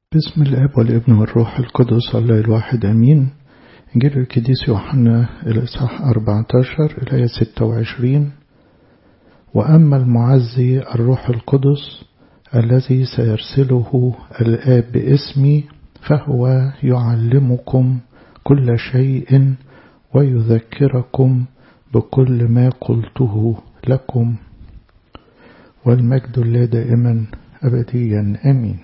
بسم الاب والابن والروح القدس الله الواحد امين انجيل القديس يوحنا الاصحاح 14 الايه 26 واما المعزي الروح القدس الذي سيرسله الاب باسمي فهو يعلمكم كل شيء ويذكركم بكل ما قلته لكم والمجد لله دائما ابديا امين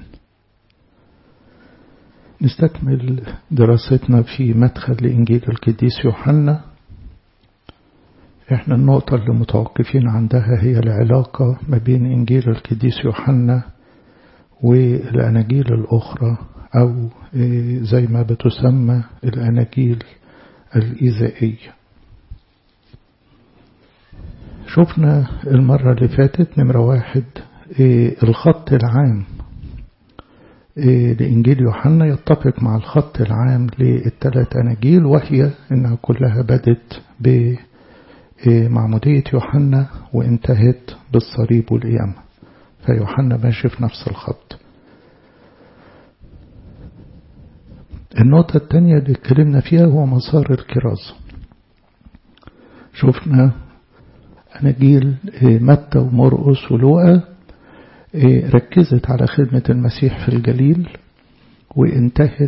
نستكمل دراستنا في مدخل لإنجيل القديس يوحنا احنا النقطة اللي متوقفين عندها هي العلاقة ما بين إنجيل القديس يوحنا والأناجيل الأخرى أو زي ما بتسمى الأناجيل الإيذائية شفنا المرة اللي فاتت نمرة واحد الخط العام لإنجيل يوحنا يتفق مع الخط العام للثلاث أناجيل وهي إنها كلها بدت بمعمودية يوحنا وانتهت بالصليب والقيامة فيوحنا ماشي في نفس الخط النقطة الثانية اللي اتكلمنا فيها هو مسار الكرازة شفنا أناجيل متى ومرقس ولوقا ركزت على خدمة المسيح في الجليل وانتهت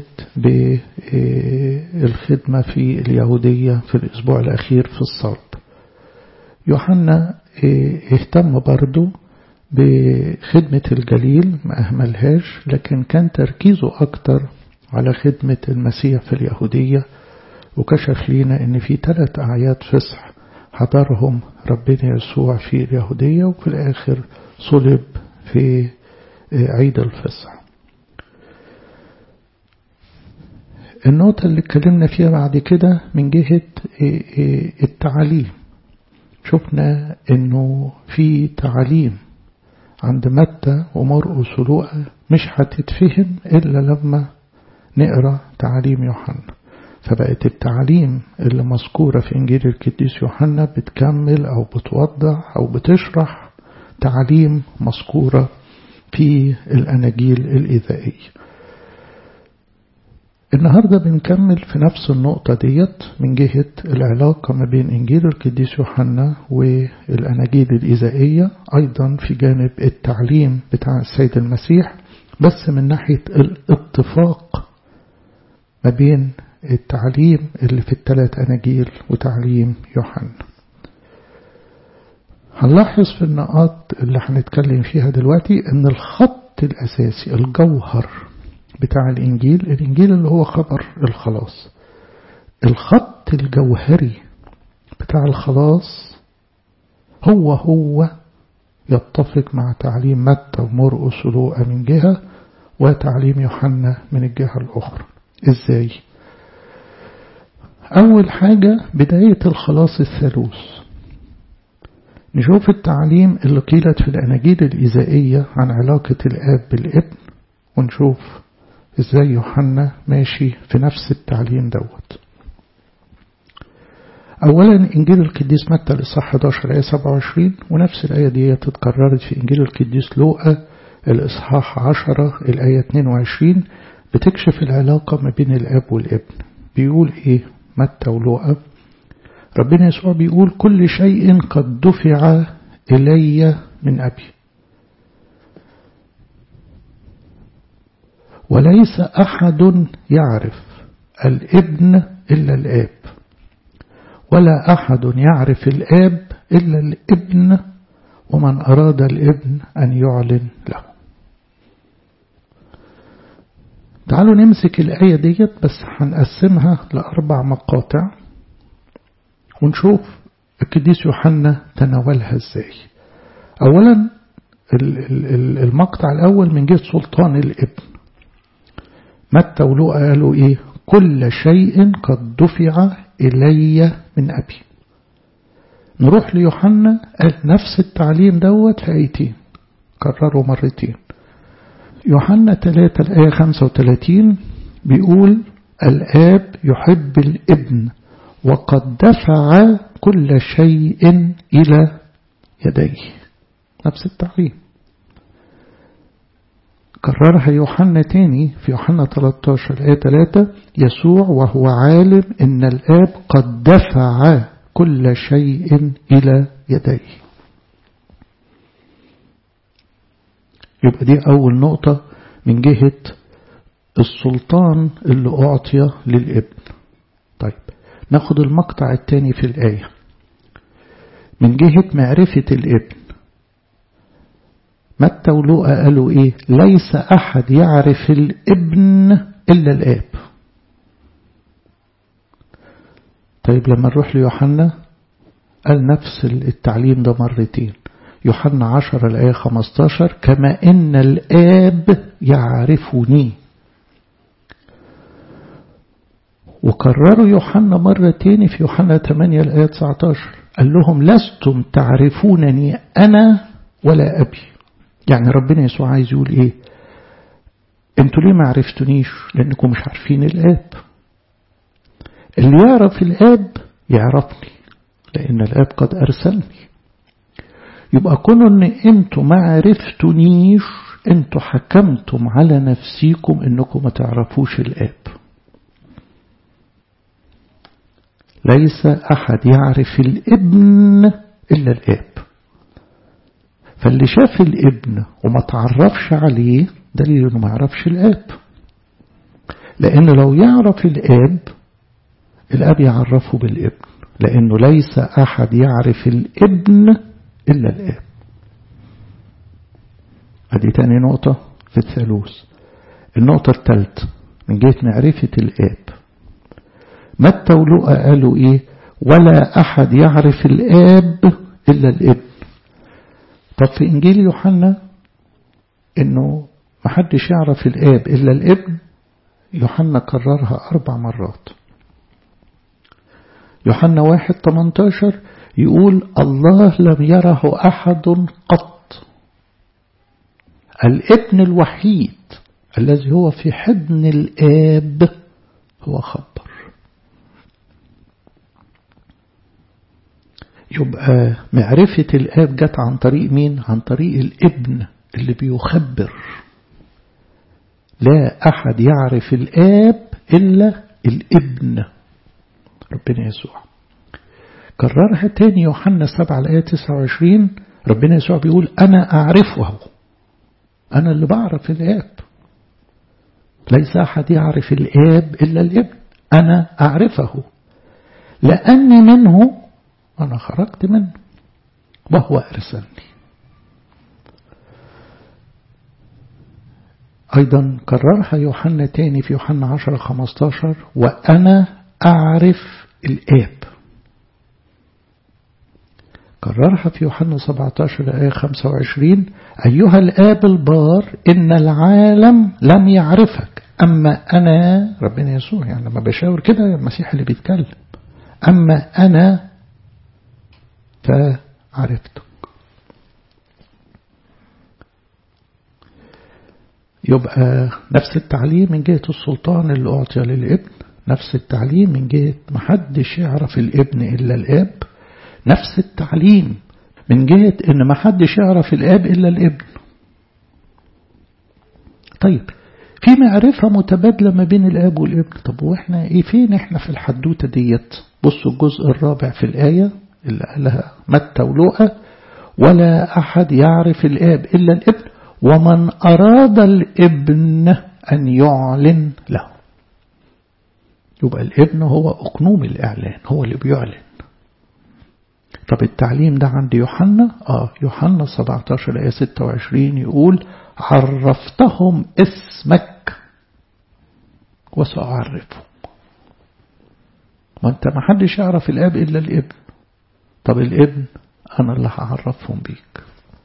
بالخدمة في اليهودية في الأسبوع الأخير في الصلب يوحنا اهتم برضو بخدمة الجليل ما أهملهاش لكن كان تركيزه أكتر على خدمة المسيح في اليهودية وكشف لينا ان في ثلاث أعياد فصح حضرهم ربنا يسوع في اليهودية وفي الآخر صلب في عيد الفصح النقطة اللي اتكلمنا فيها بعد كده من جهة التعاليم شفنا انه في تعاليم عند متى ومرقس ولوقا مش هتتفهم الا لما نقرا تعاليم يوحنا فبقت التعاليم اللي مذكورة في انجيل القديس يوحنا بتكمل او بتوضح او بتشرح تعاليم مذكورة في الأناجيل الإذائية النهاردة بنكمل في نفس النقطة ديت من جهة العلاقة ما بين إنجيل القديس يوحنا والأناجيل الإذائية أيضا في جانب التعليم بتاع السيد المسيح بس من ناحية الاتفاق ما بين التعليم اللي في الثلاث أناجيل وتعليم يوحنا هنلاحظ في النقاط اللي هنتكلم فيها دلوقتي ان الخط الاساسي الجوهر بتاع الانجيل الانجيل اللي هو خبر الخلاص الخط الجوهري بتاع الخلاص هو هو يتفق مع تعليم متى ومرقس ولوقا من جهة وتعليم يوحنا من الجهة الأخرى إزاي؟ أول حاجة بداية الخلاص الثالوث نشوف التعليم اللي قيلت في الأناجيل الإزائية عن علاقة الآب بالابن ونشوف إزاي يوحنا ماشي في نفس التعليم دوت أولا إنجيل القديس متى الإصحاح 11 آية 27 ونفس الآية دي اتكررت في إنجيل القديس لوقا الإصحاح 10 الآية 22 بتكشف العلاقة ما بين الآب والابن بيقول إيه متى ولوقا ربنا يسوع بيقول كل شيء قد دفع إلي من أبي وليس أحد يعرف الابن إلا الآب ولا أحد يعرف الآب إلا الابن ومن أراد الابن أن يعلن له تعالوا نمسك الآية ديت بس هنقسمها لأربع مقاطع ونشوف القديس يوحنا تناولها ازاي اولا المقطع الاول من جهه سلطان الابن متى ولوقا قالوا ايه كل شيء قد دفع الي من ابي نروح ليوحنا قال نفس التعليم دوت في ايتين كرروا مرتين يوحنا 3 الآية 35 بيقول الآب يحب الابن وقد دفع كل شيء إلى يديه نفس التعليم كررها يوحنا تاني في يوحنا 13 آية 3 يسوع وهو عالم إن الآب قد دفع كل شيء إلى يديه يبقى دي أول نقطة من جهة السلطان اللي أعطي للابن طيب ناخد المقطع الثاني في الآية من جهة معرفة الابن متى ولوقا قالوا ايه ليس احد يعرف الابن الا الاب طيب لما نروح ليوحنا قال نفس التعليم ده مرتين يوحنا 10 الآية 15 كما إن الآب يعرفني وكرروا يوحنا مرة تاني في يوحنا 8 الآية 19 قال لهم لستم تعرفونني أنا ولا أبي يعني ربنا يسوع عايز يقول إيه انتوا ليه ما عرفتونيش لأنكم مش عارفين الآب اللي يعرف الآب يعرفني لأن الآب قد أرسلني يبقى كونوا ان انتوا ما عرفتونيش انتوا حكمتم على نفسيكم انكم ما تعرفوش الآب ليس أحد يعرف الابن إلا الآب فاللي شاف الابن وما تعرفش عليه دليل انه ما يعرفش الآب لأن لو يعرف الآب الآب يعرفه بالابن لأنه ليس أحد يعرف الابن إلا الآب هذه تاني نقطة في الثالوث النقطة الثالثة من جهة معرفة الآب متى ولوقا قالوا إيه ولا أحد يعرف الآب إلا الابن طب في إنجيل يوحنا إنه محدش يعرف الآب إلا الابن يوحنا كررها أربع مرات يوحنا واحد 18 يقول الله لم يره أحد قط الابن الوحيد الذي هو في حضن الآب هو خبر يبقى معرفة الآب جت عن طريق مين؟ عن طريق الابن اللي بيخبر لا أحد يعرف الآب إلا الابن ربنا يسوع كررها تاني يوحنا 7 الآية 29 ربنا يسوع بيقول أنا أعرفه أنا اللي بعرف الآب ليس أحد يعرف الآب إلا الابن أنا أعرفه لأني منه أنا خرجت منه وهو أرسلني أيضا كررها يوحنا تاني في يوحنا 10 15 وأنا أعرف الآب كررها في يوحنا 17 آية 25 أيها الآب البار إن العالم لم يعرفك أما أنا ربنا يسوع يعني لما بشاور كده المسيح اللي بيتكلم أما أنا فعرفتك يبقى نفس التعليم من جهة السلطان اللي أعطي للابن نفس التعليم من جهة محدش يعرف الابن إلا الآب نفس التعليم من جهة إن محدش يعرف الآب إلا الابن طيب في معرفة متبادلة ما بين الآب والابن طب وإحنا إيه فين إحنا في الحدوتة ديت بصوا الجزء الرابع في الآية اللي قالها متى ولوقا ولا أحد يعرف الآب إلا الابن ومن أراد الابن أن يعلن له يبقى الابن هو أقنوم الإعلان هو اللي بيعلن طب التعليم ده عند يوحنا آه يوحنا 17 آية 26 يقول عرفتهم اسمك وسأعرفهم ما انت ما حدش يعرف الاب الا الابن طب الابن انا اللي هعرفهم بيك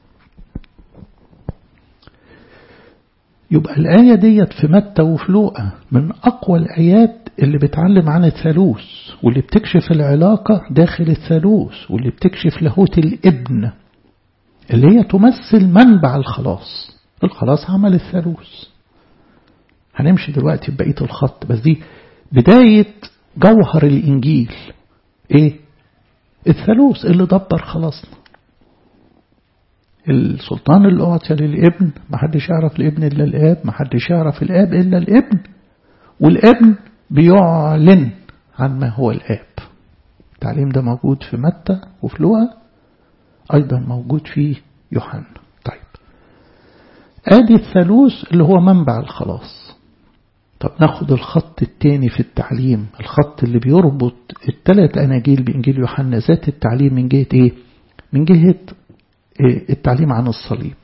يبقى الآية ديت في متى وفي لوقا من أقوى الآيات اللي بتعلم عن الثالوث واللي بتكشف العلاقة داخل الثالوث واللي بتكشف لاهوت الابن اللي هي تمثل منبع الخلاص الخلاص عمل الثالوث هنمشي دلوقتي ببقية الخط بس دي بداية جوهر الإنجيل إيه الثالوث اللي دبر خلاصنا السلطان اللي أعطي للابن ما حدش يعرف الابن إلا الآب ما حدش يعرف الآب إلا الابن والابن بيعلن عن ما هو الآب التعليم ده موجود في متى وفي لوقا أيضا موجود في يوحنا طيب آدي الثالوث اللي هو منبع الخلاص طب ناخد الخط التاني في التعليم الخط اللي بيربط الثلاث أناجيل بإنجيل يوحنا ذات التعليم من جهة إيه؟ من جهة التعليم عن الصليب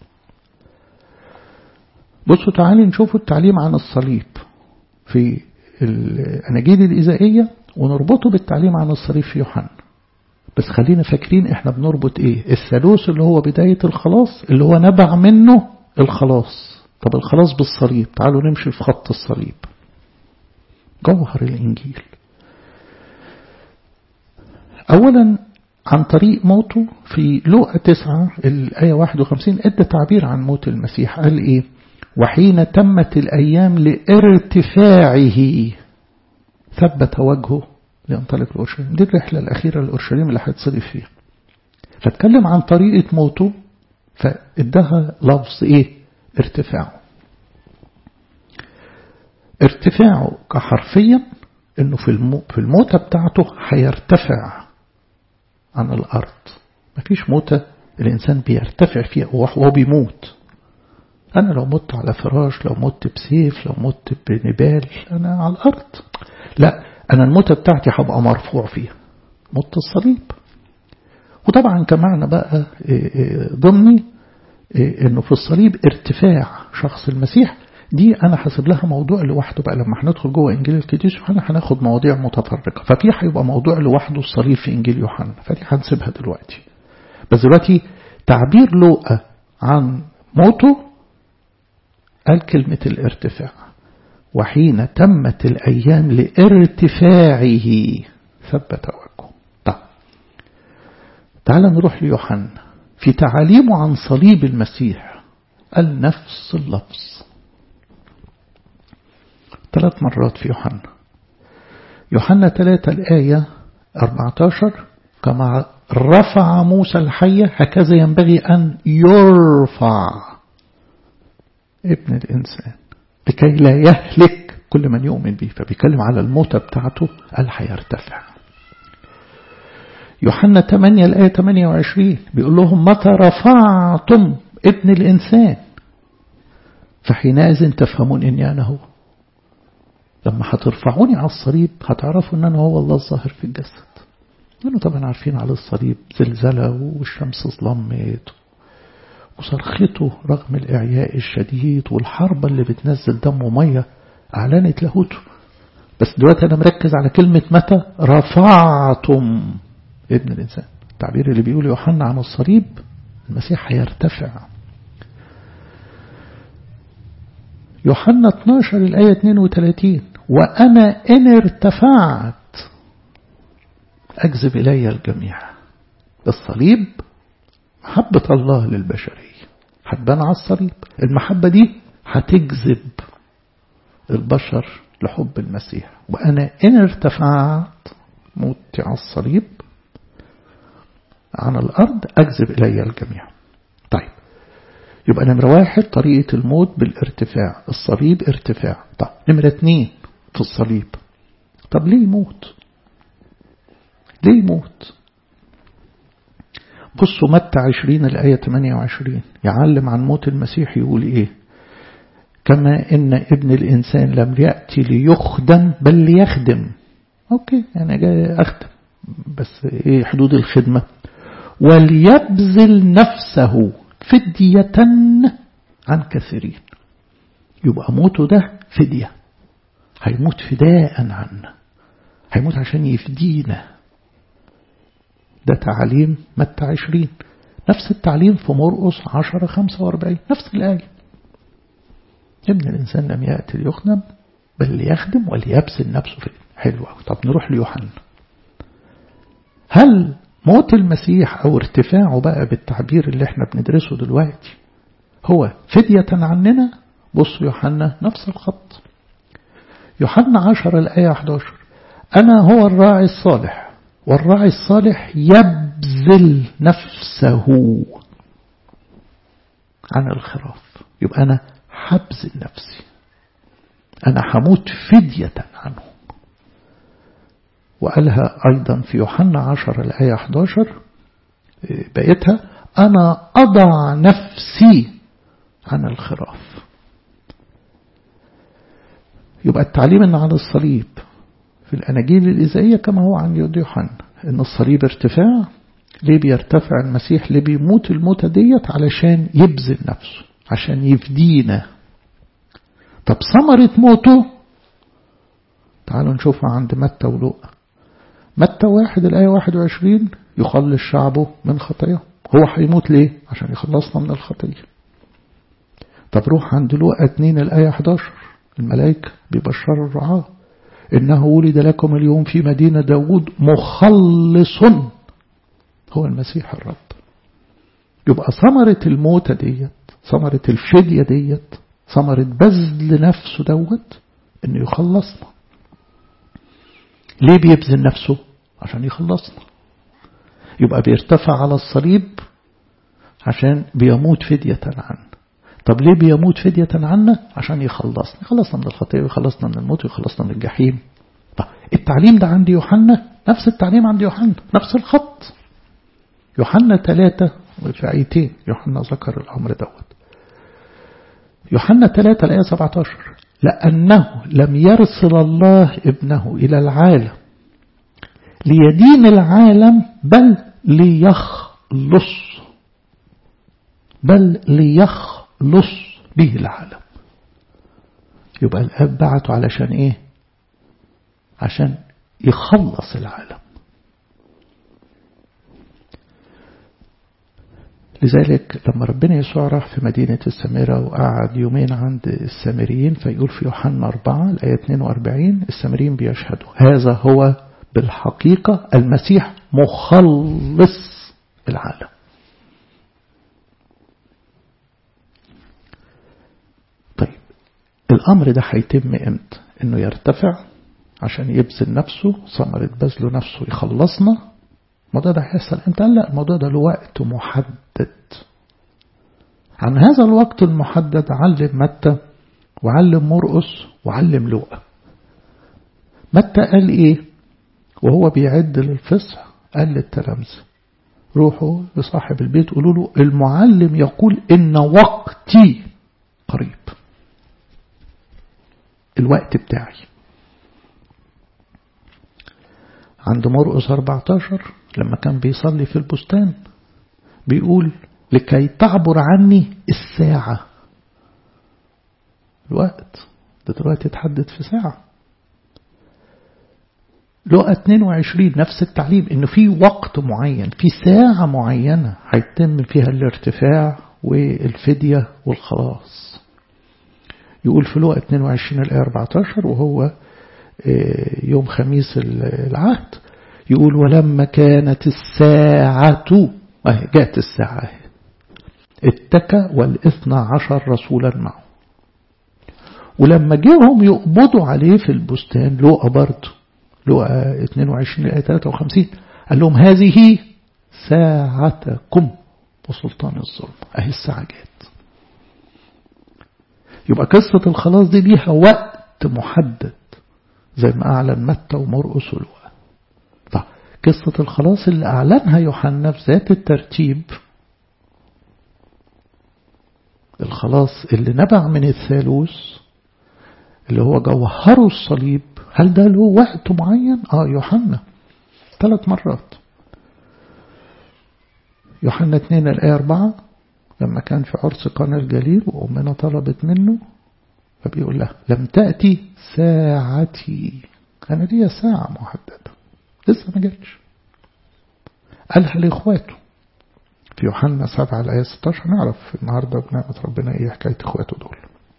بصوا تعالي نشوفوا التعليم عن الصليب في الأناجيل الإزائية ونربطه بالتعليم عن الصليب في يوحنا بس خلينا فاكرين احنا بنربط ايه الثالوث اللي هو بداية الخلاص اللي هو نبع منه الخلاص طب الخلاص بالصليب تعالوا نمشي في خط الصليب جوهر الإنجيل أولا عن طريق موته في لوقا تسعة الآية 51 ادى تعبير عن موت المسيح قال إيه وحين تمت الأيام لارتفاعه ثبت وجهه لينطلق لأورشليم دي الرحلة الأخيرة لأورشليم اللي هيتصرف فيها فاتكلم عن طريقة موته فادها لفظ إيه ارتفاعه ارتفاعه كحرفيا انه في المو في الموتة بتاعته هيرتفع عن الارض مفيش موتة الانسان بيرتفع فيها وهو بيموت انا لو مت على فراش لو مت بسيف لو مت بنبال انا على الارض لا انا الموتة بتاعتي هبقى مرفوع فيها موت الصليب وطبعا كمعنى بقى ضمني انه في الصليب ارتفاع شخص المسيح دي انا حاسب لها موضوع لوحده بقى لما هندخل جوه انجيل القديس يوحنا هناخد مواضيع متفرقه ففي هيبقى موضوع لوحده الصليب في انجيل يوحنا فدي هنسيبها دلوقتي بس دلوقتي تعبير لوقا عن موته قال كلمة الارتفاع وحين تمت الأيام لارتفاعه ثبت وجهه طيب تعال نروح ليوحنا في تعاليمه عن صليب المسيح قال نفس اللفظ ثلاث مرات في يوحنا يوحنا ثلاثة الآية 14 كما رفع موسى الحية هكذا ينبغي أن يرفع ابن الإنسان لكي لا يهلك كل من يؤمن به فبيتكلم على الموتة بتاعته قال هيرتفع يوحنا 8 الآية 28 بيقول لهم متى رفعتم ابن الإنسان فحينئذ تفهمون إني أنا هو لما هترفعوني على الصليب هتعرفوا ان انا هو الله الظاهر في الجسد لانه طبعا عارفين على الصليب زلزلة والشمس ظلمت وصرخته رغم الإعياء الشديد والحربة اللي بتنزل دم ومية أعلنت لاهوته بس دلوقتي أنا مركز على كلمة متى رفعتم ابن الإنسان التعبير اللي بيقول يوحنا عن الصليب المسيح هيرتفع يوحنا 12 الآية 32 وأنا إن ارتفعت أجذب إلي الجميع الصليب محبة الله للبشرية هتبان على الصليب المحبة دي هتجذب البشر لحب المسيح وأنا إن ارتفعت موتي على الصليب عن الأرض أجذب إلي الجميع طيب يبقى نمرة واحد طريقة الموت بالارتفاع الصليب ارتفاع طب نمرة اتنين في الصليب طب ليه يموت ليه يموت بصوا متى عشرين الآية 28 يعلم عن موت المسيح يقول إيه كما إن ابن الإنسان لم يأتي ليخدم بل ليخدم أوكي أنا جاي أخدم بس إيه حدود الخدمة وليبذل نفسه فدية عن كثيرين يبقى موته ده فدية هيموت فداء عنا هيموت عشان يفدينا ده تعليم متى عشرين نفس التعليم في مرقس عشرة خمسة واربعين نفس الآية ابن الإنسان لم يأتي ليخدم بل ليخدم وليبذل نفسه في حلوة طب نروح ليوحنا هل موت المسيح أو ارتفاعه بقى بالتعبير اللي احنا بندرسه دلوقتي هو فدية عننا بص يوحنا نفس الخط يوحنا عشر الآية 11 أنا هو الراعي الصالح والراعي الصالح يبذل نفسه عن الخراف يبقى أنا حبذل نفسي أنا هموت فدية عنهم وقالها أيضا في يوحنا 10 الآية 11 بقيتها أنا أضع نفسي عن الخراف يبقى التعليم أن على الصليب في الأناجيل الإزائية كما هو عن يود يوحنا أن الصليب ارتفاع ليه بيرتفع المسيح ليه بيموت الموتة ديت علشان يبذل نفسه عشان يفدينا طب ثمرة موته تعالوا نشوفها عند متى ولوقا متى واحد الآية 21 يخلص شعبه من خطاياه هو هيموت ليه عشان يخلصنا من الخطية طب روح عند لوقا 2 الآية 11 الملائكة بيبشروا الرعاة إنه ولد لكم اليوم في مدينة داود مخلص هو المسيح الرب يبقى ثمرة الموتة ديت ثمرة الفدية ديت ثمرة بذل نفسه دوت إنه يخلصنا ليه بيبذل نفسه عشان يخلصنا يبقى بيرتفع على الصليب عشان بيموت فدية عنه طب ليه بيموت فدية عنا عشان يخلصنا يخلصنا من الخطيئة ويخلصنا من الموت ويخلصنا من الجحيم طب التعليم ده عند يوحنا نفس التعليم عند يوحنا نفس الخط يوحنا ثلاثة في آيتين يوحنا ذكر الأمر دوت يوحنا ثلاثة الآية 17 لأنه لم يرسل الله ابنه إلى العالم ليدين العالم بل ليخلص بل ليخلص به العالم يبقى الأب بعته علشان إيه عشان يخلص العالم لذلك لما ربنا يسوع راح في مدينة السامرة وقعد يومين عند السامريين فيقول في يوحنا 4 الآية 42 السامريين بيشهدوا هذا هو بالحقيقة المسيح مخلص العالم طيب الأمر ده هيتم امتى انه يرتفع عشان يبذل نفسه ثمرة بذله نفسه يخلصنا الموضوع ده هيحصل امتى لا الموضوع ده له وقت محدد عن هذا الوقت المحدد علم متى وعلم مرقس وعلم لوقا متى قال ايه وهو بيعد للفصح قال للتلامذة روحوا لصاحب البيت قولوا له المعلم يقول إن وقتي قريب الوقت بتاعي عند مرقس 14 لما كان بيصلي في البستان بيقول لكي تعبر عني الساعة الوقت ده دلوقتي اتحدد في ساعة لقى 22 نفس التعليم انه في وقت معين في ساعة معينة هيتم فيها الارتفاع والفدية والخلاص يقول في لقى 22 الآية 14 وهو يوم خميس العهد يقول ولما كانت الساعة جاءت الساعة اتكى والاثنى عشر رسولا معه ولما جيهم يقبضوا عليه في البستان لقى برضه لقى 22 آية 53 قال لهم هذه ساعتكم وسلطان الظلم أهي الساعة جات يبقى قصة الخلاص دي ليها وقت محدد زي ما أعلن متى ومرقس ولوقا طب قصة الخلاص اللي أعلنها يوحنا في ذات الترتيب الخلاص اللي نبع من الثالوث اللي هو جوهره الصليب هل ده له وقت معين؟ آه يوحنا ثلاث مرات يوحنا 2 الآية 4 لما كان في عرس قنا الجليل وأمنا طلبت منه فبيقول لها لم تأتي ساعتي أنا ليا ساعة محددة لسه ما جاتش قالها لإخواته في يوحنا 7 الآية 16 نعرف النهاردة بنعمة ربنا إيه حكاية إخواته دول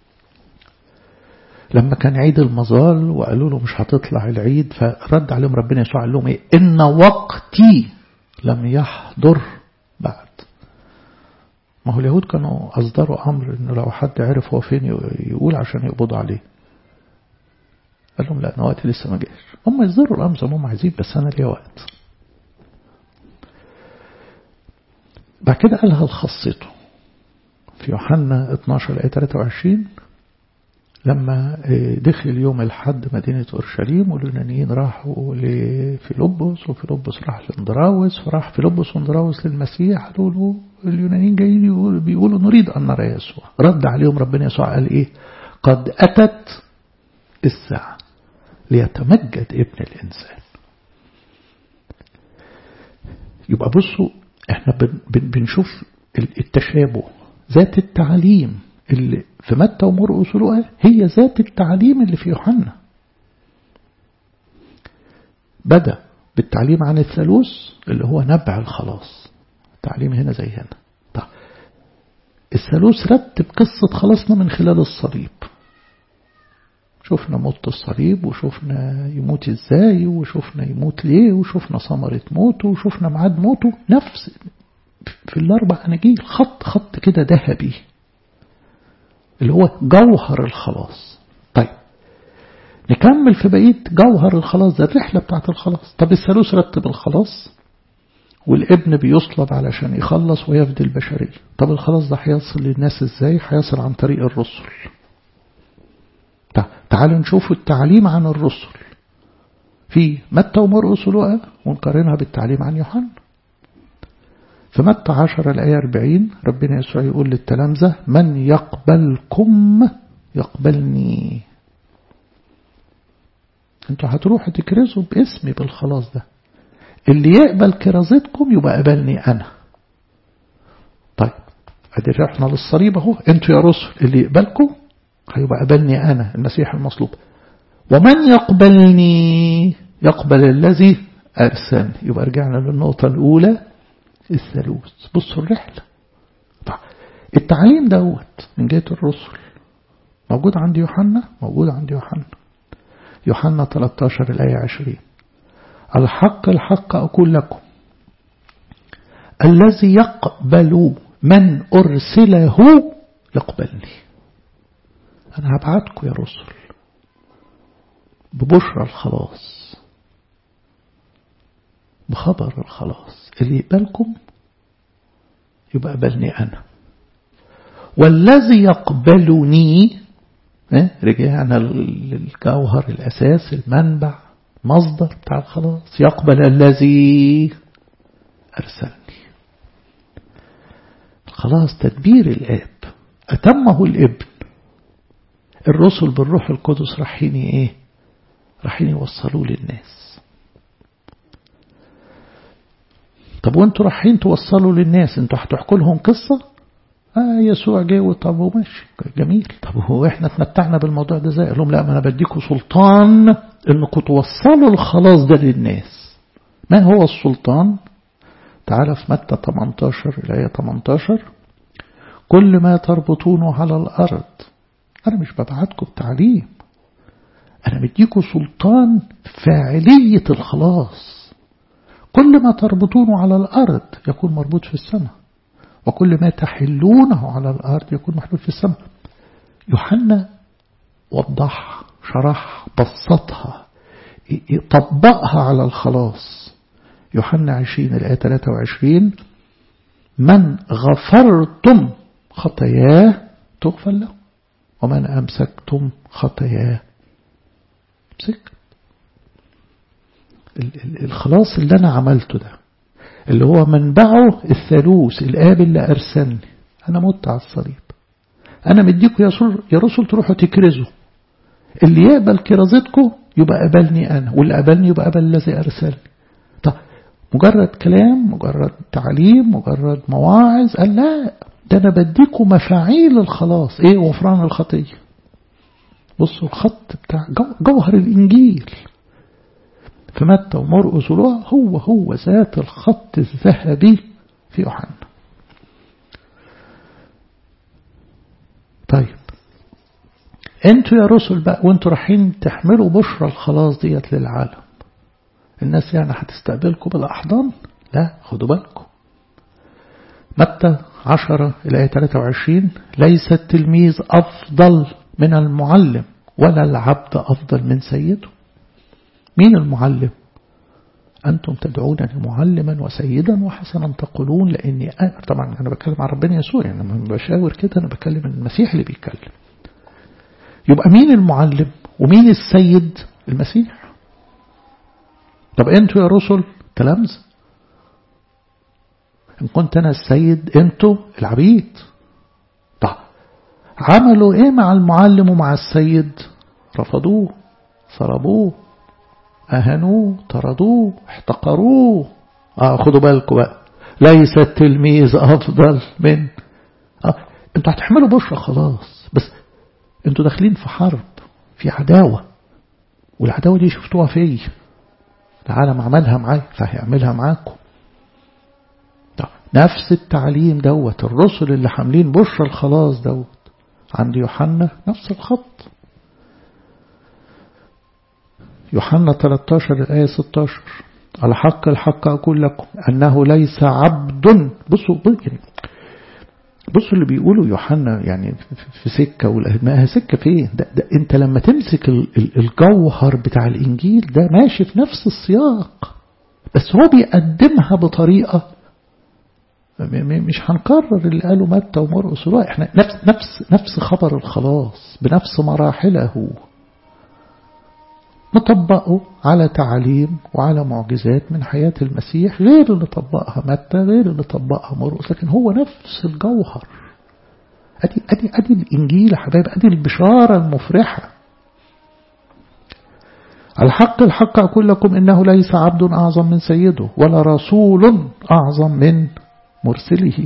لما كان عيد المظال وقالوا له مش هتطلع العيد فرد عليهم ربنا يسوع قال لهم ايه ان وقتي لم يحضر بعد ما هو اليهود كانوا اصدروا امر انه لو حد عرف هو فين يقول عشان يقبضوا عليه قال لهم لا انا وقتي لسه ما جاش هم يصدروا الامر زي ما هم عايزين بس انا ليا وقت بعد كده قالها لخاصته في يوحنا 12 آية 23 لما دخل يوم الحد مدينة أورشليم واليونانيين راحوا لفيلبس وفيلبس راح لاندراوس فراح فيلبس واندراوس للمسيح قالوا له اليونانيين جايين بيقولوا نريد أن نرى يسوع رد عليهم ربنا يسوع قال إيه قد أتت الساعة ليتمجد ابن الإنسان يبقى بصوا احنا بنشوف التشابه ذات التعليم اللي في متى ومرقس ولوقا هي ذات التعليم اللي في يوحنا بدأ بالتعليم عن الثالوث اللي هو نبع الخلاص التعليم هنا زي هنا طيب الثالوث رتب قصة خلاصنا من خلال الصليب شفنا موت الصليب وشفنا يموت ازاي وشفنا يموت ليه وشفنا ثمرة موته وشفنا ميعاد موته نفس في الأربع أناجيل خط خط كده ذهبي اللي هو جوهر الخلاص طيب نكمل في بقية جوهر الخلاص ده الرحلة بتاعت الخلاص طب الثالوث رتب الخلاص والابن بيصلب علشان يخلص ويفدي البشرية طب الخلاص ده هيصل للناس ازاي هيصل عن طريق الرسل تعالوا نشوف التعليم عن الرسل في متى ومرقس ولوقا ونقارنها بالتعليم عن يوحنا في متى 10 الآية 40 ربنا يسوع يقول للتلامذة من يقبلكم يقبلني انتوا هتروحوا تكرزوا باسمي بالخلاص ده اللي يقبل كرازتكم يبقى قبلني أنا طيب ادي رحنا للصليب اهو انتوا يا رسل اللي يقبلكم هيبقى قبلني أنا المسيح المصلوب ومن يقبلني يقبل الذي أرسلني يبقى رجعنا للنقطة الأولى الثالوث بصوا الرحلة التعليم دوت من جهة الرسل موجود عند يوحنا موجود عند يوحنا يوحنا 13 الآية 20 الحق الحق أقول لكم الذي يقبل من أرسله يقبلني أنا هبعتكم يا رسل ببشرى الخلاص بخبر الخلاص اللي يقبلكم يبقى قبلني أنا والذي يقبلني رجعنا للجوهر الأساس المنبع مصدر بتاع الخلاص يقبل الذي أرسلني خلاص تدبير الآب أتمه الابن الرسل بالروح القدس رايحين ايه رايحين يوصلوه للناس طب وانتوا رايحين توصلوا للناس انتوا هتحكوا لهم قصة اه يسوع جه وطب وماشي جميل طب هو احنا اتمتعنا بالموضوع ده ازاي قال لهم لا ما انا بديكم سلطان انكم توصلوا الخلاص ده للناس ما هو السلطان تعالى في متى 18 الآية 18 كل ما تربطونه على الأرض أنا مش ببعتكم بتعليم أنا مديكم سلطان فاعلية الخلاص كل ما تربطونه على الأرض يكون مربوط في السماء وكل ما تحلونه على الأرض يكون محلول في السماء يوحنا وضحها شرح بسطها طبقها على الخلاص يوحنا 20 الآية 23 من غفرتم خطاياه تغفر له ومن أمسكتم خطاياه امسك الخلاص اللي أنا عملته ده اللي هو منبعه الثالوث الآب اللي أرسلني أنا مت على الصليب أنا مديكم يا رسول يا رسول تروحوا تكرزوا اللي يقبل كرازتكم يبقى قبلني أنا واللي قبلني يبقى قبل الذي أرسلني طب مجرد كلام مجرد تعليم مجرد مواعظ قال لا ده أنا بديكم مفاعيل الخلاص إيه غفران الخطية بصوا الخط بتاع جوهر الإنجيل في متى ومرقس هو هو ذات الخط الذهبي في يوحنا طيب انتوا يا رسل بقى وانتوا رايحين تحملوا بشرى الخلاص ديت للعالم الناس يعني هتستقبلكم بالأحضان لا خدوا بالكم متى عشرة الآية 23 ليس التلميذ أفضل من المعلم ولا العبد أفضل من سيده مين المعلم أنتم تدعونني معلما وسيدا وحسنا تقولون لأني أنا طبعا أنا بتكلم عن ربنا يسوع يعني لما بشاور كده أنا بتكلم المسيح اللي بيتكلم يبقى مين المعلم ومين السيد المسيح طب أنتوا يا رسل تلامذ إن كنت أنا السيد أنتوا العبيد طب عملوا إيه مع المعلم ومع السيد رفضوه صلبوه أهنوه طردوه احتقروه آه خدوا بالكم بقى ليس التلميذ أفضل من آه انتوا هتحملوا بشرة خلاص بس انتوا داخلين في حرب في عداوة والعداوة دي شفتوها في العالم عملها معايا فهيعملها معاكم نفس التعليم دوت الرسل اللي حاملين بشرى الخلاص دوت عند يوحنا نفس الخط يوحنا 13 الآية 16 الحق الحق أقول لكم أنه ليس عبد بصوا يعني بصوا اللي بيقولوا يوحنا يعني في سكة ما هي سكة فين ده, ده انت لما تمسك الجوهر بتاع الإنجيل ده ماشي في نفس السياق بس هو بيقدمها بطريقة مش هنكرر اللي قاله متى ومرقس احنا نفس نفس نفس خبر الخلاص بنفس مراحله نطبقه على تعليم وعلى معجزات من حياة المسيح غير اللي طبقها متى غير اللي طبقها مرقس لكن هو نفس الجوهر أدي, أدي, أدي الإنجيل يا حبايب أدي البشارة المفرحة الحق الحق أقول لكم إنه ليس عبد أعظم من سيده ولا رسول أعظم من مرسله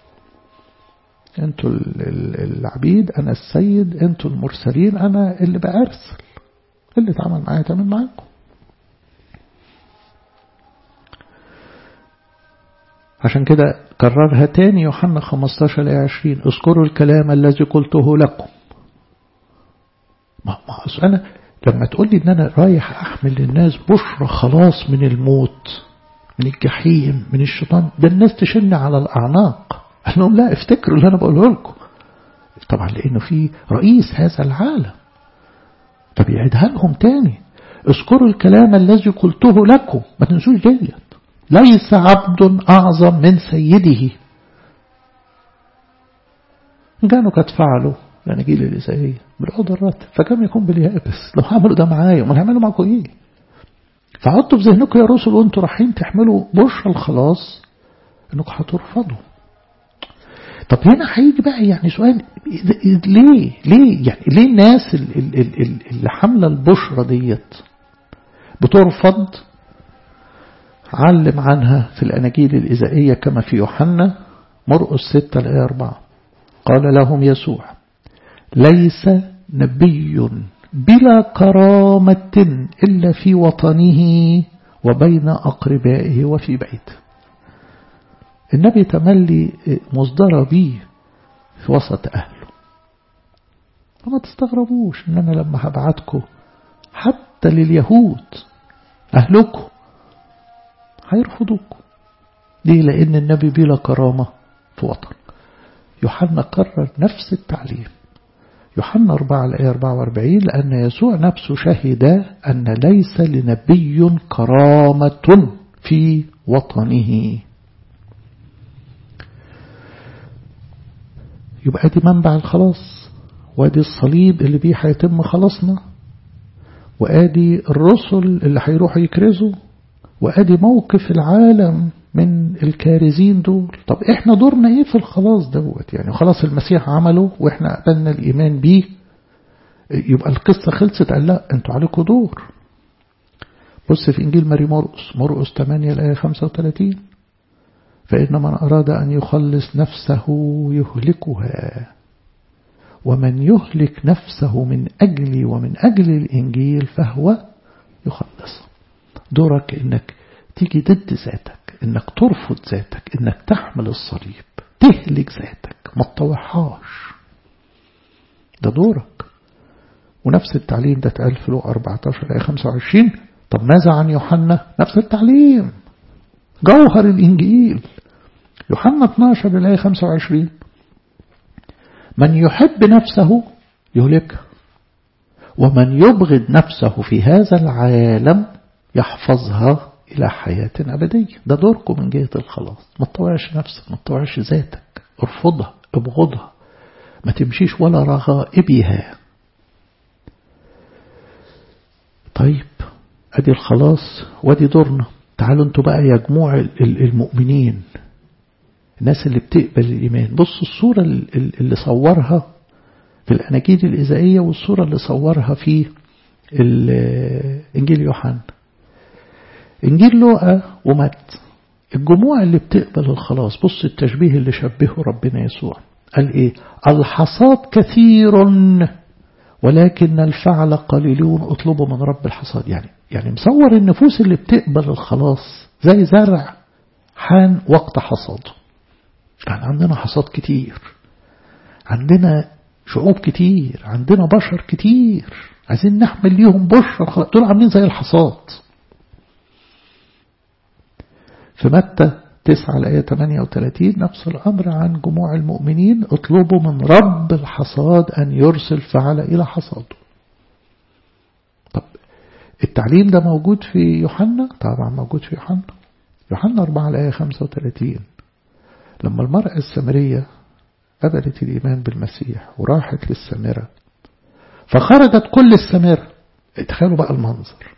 انتوا العبيد أنا السيد انتوا المرسلين أنا اللي بأرسل اللي اتعمل معايا تعمل معاكم عشان كده كررها تاني يوحنا 15 ل 20 اذكروا الكلام الذي قلته لكم ما ما أنا لما تقول لي ان انا رايح احمل للناس بشرى خلاص من الموت من الجحيم من الشيطان ده الناس تشن على الاعناق قال لهم لا افتكروا اللي انا بقوله لكم طبعا لانه في رئيس هذا العالم فبيعيدها لهم تاني اذكروا الكلام الذي قلته لكم ما تنسوش ديت ليس عبد أعظم من سيده كانوا قد فعلوا الأناجيل الإسائية بالعود الراتب فكم يكون باليابس لو عملوا ده معايا ما هيعملوا معكم إيه فحطوا في ذهنكم يا رسل وانتوا رايحين تحملوا بشرى الخلاص انكم هترفضوا طب هنا هيجي بقى يعني سؤال ليه ليه يعني ليه الناس اللي حامله البشرى ديت بترفض علم عنها في الأناجيل الإزائية كما في يوحنا مرقس 6 الآية 4 قال لهم يسوع ليس نبي بلا كرامة إلا في وطنه وبين أقربائه وفي بيته النبي تملي مصدر بيه في وسط أهله فما تستغربوش إن أنا لما هبعتكم حتى لليهود أهلكم هيرفضوكم ليه لأن النبي بلا كرامة في وطن يوحنا قرر نفس التعليم يوحنا 4 الآية 44 لأن يسوع نفسه شهد أن ليس لنبي كرامة في وطنه يبقى دي منبع الخلاص وادي الصليب اللي بيه هيتم خلاصنا وادي الرسل اللي هيروحوا يكرزوا وادي موقف العالم من الكارزين دول طب احنا دورنا ايه في الخلاص دوت يعني خلاص المسيح عمله واحنا قبلنا الايمان بيه يبقى القصة خلصت قال لا انتوا عليكم دور بص في انجيل ماري مرقس مرقس 8 الايه 35 فإن من أراد أن يخلص نفسه يهلكها ومن يهلك نفسه من أجلي ومن أجل الإنجيل فهو يخلص دورك إنك تيجي ضد ذاتك إنك ترفض ذاتك إنك تحمل الصليب تهلك ذاتك ما تطوعهاش ده دورك ونفس التعليم ده اتقال في لو 14 آية 25 طب ماذا عن يوحنا نفس التعليم جوهر الإنجيل يوحنا 12 الآية 25 من يحب نفسه يهلكها ومن يبغض نفسه في هذا العالم يحفظها إلى حياة أبدية ده دوركم من جهة الخلاص ما تطوعش نفسك ما تطوعش ذاتك ارفضها ابغضها ما تمشيش ولا رغائبها طيب ادي الخلاص وادي دورنا تعالوا انتوا بقى يا جموع المؤمنين الناس اللي بتقبل الإيمان بصوا الصورة اللي صورها في الأناجيل الإزائية والصورة اللي صورها في إنجيل يوحنا إنجيل لوقا ومات الجموع اللي بتقبل الخلاص بص التشبيه اللي شبهه ربنا يسوع قال إيه الحصاد كثير ولكن الفعل قليلون اطلبوا من رب الحصاد يعني يعني مصور النفوس اللي بتقبل الخلاص زي زرع حان وقت حصاده يعني عندنا حصاد كتير عندنا شعوب كتير عندنا بشر كتير عايزين نحمل ليهم بشر دول عاملين زي الحصاد في متى 9 الآية 38 نفس الأمر عن جموع المؤمنين اطلبوا من رب الحصاد أن يرسل فعل إلى حصاده طب التعليم ده موجود في يوحنا طبعا موجود في يوحنا يوحنا 4 الآية 35 لما المرأة السامرية قبلت الإيمان بالمسيح وراحت للسامرة فخرجت كل السامرة تخيلوا بقى المنظر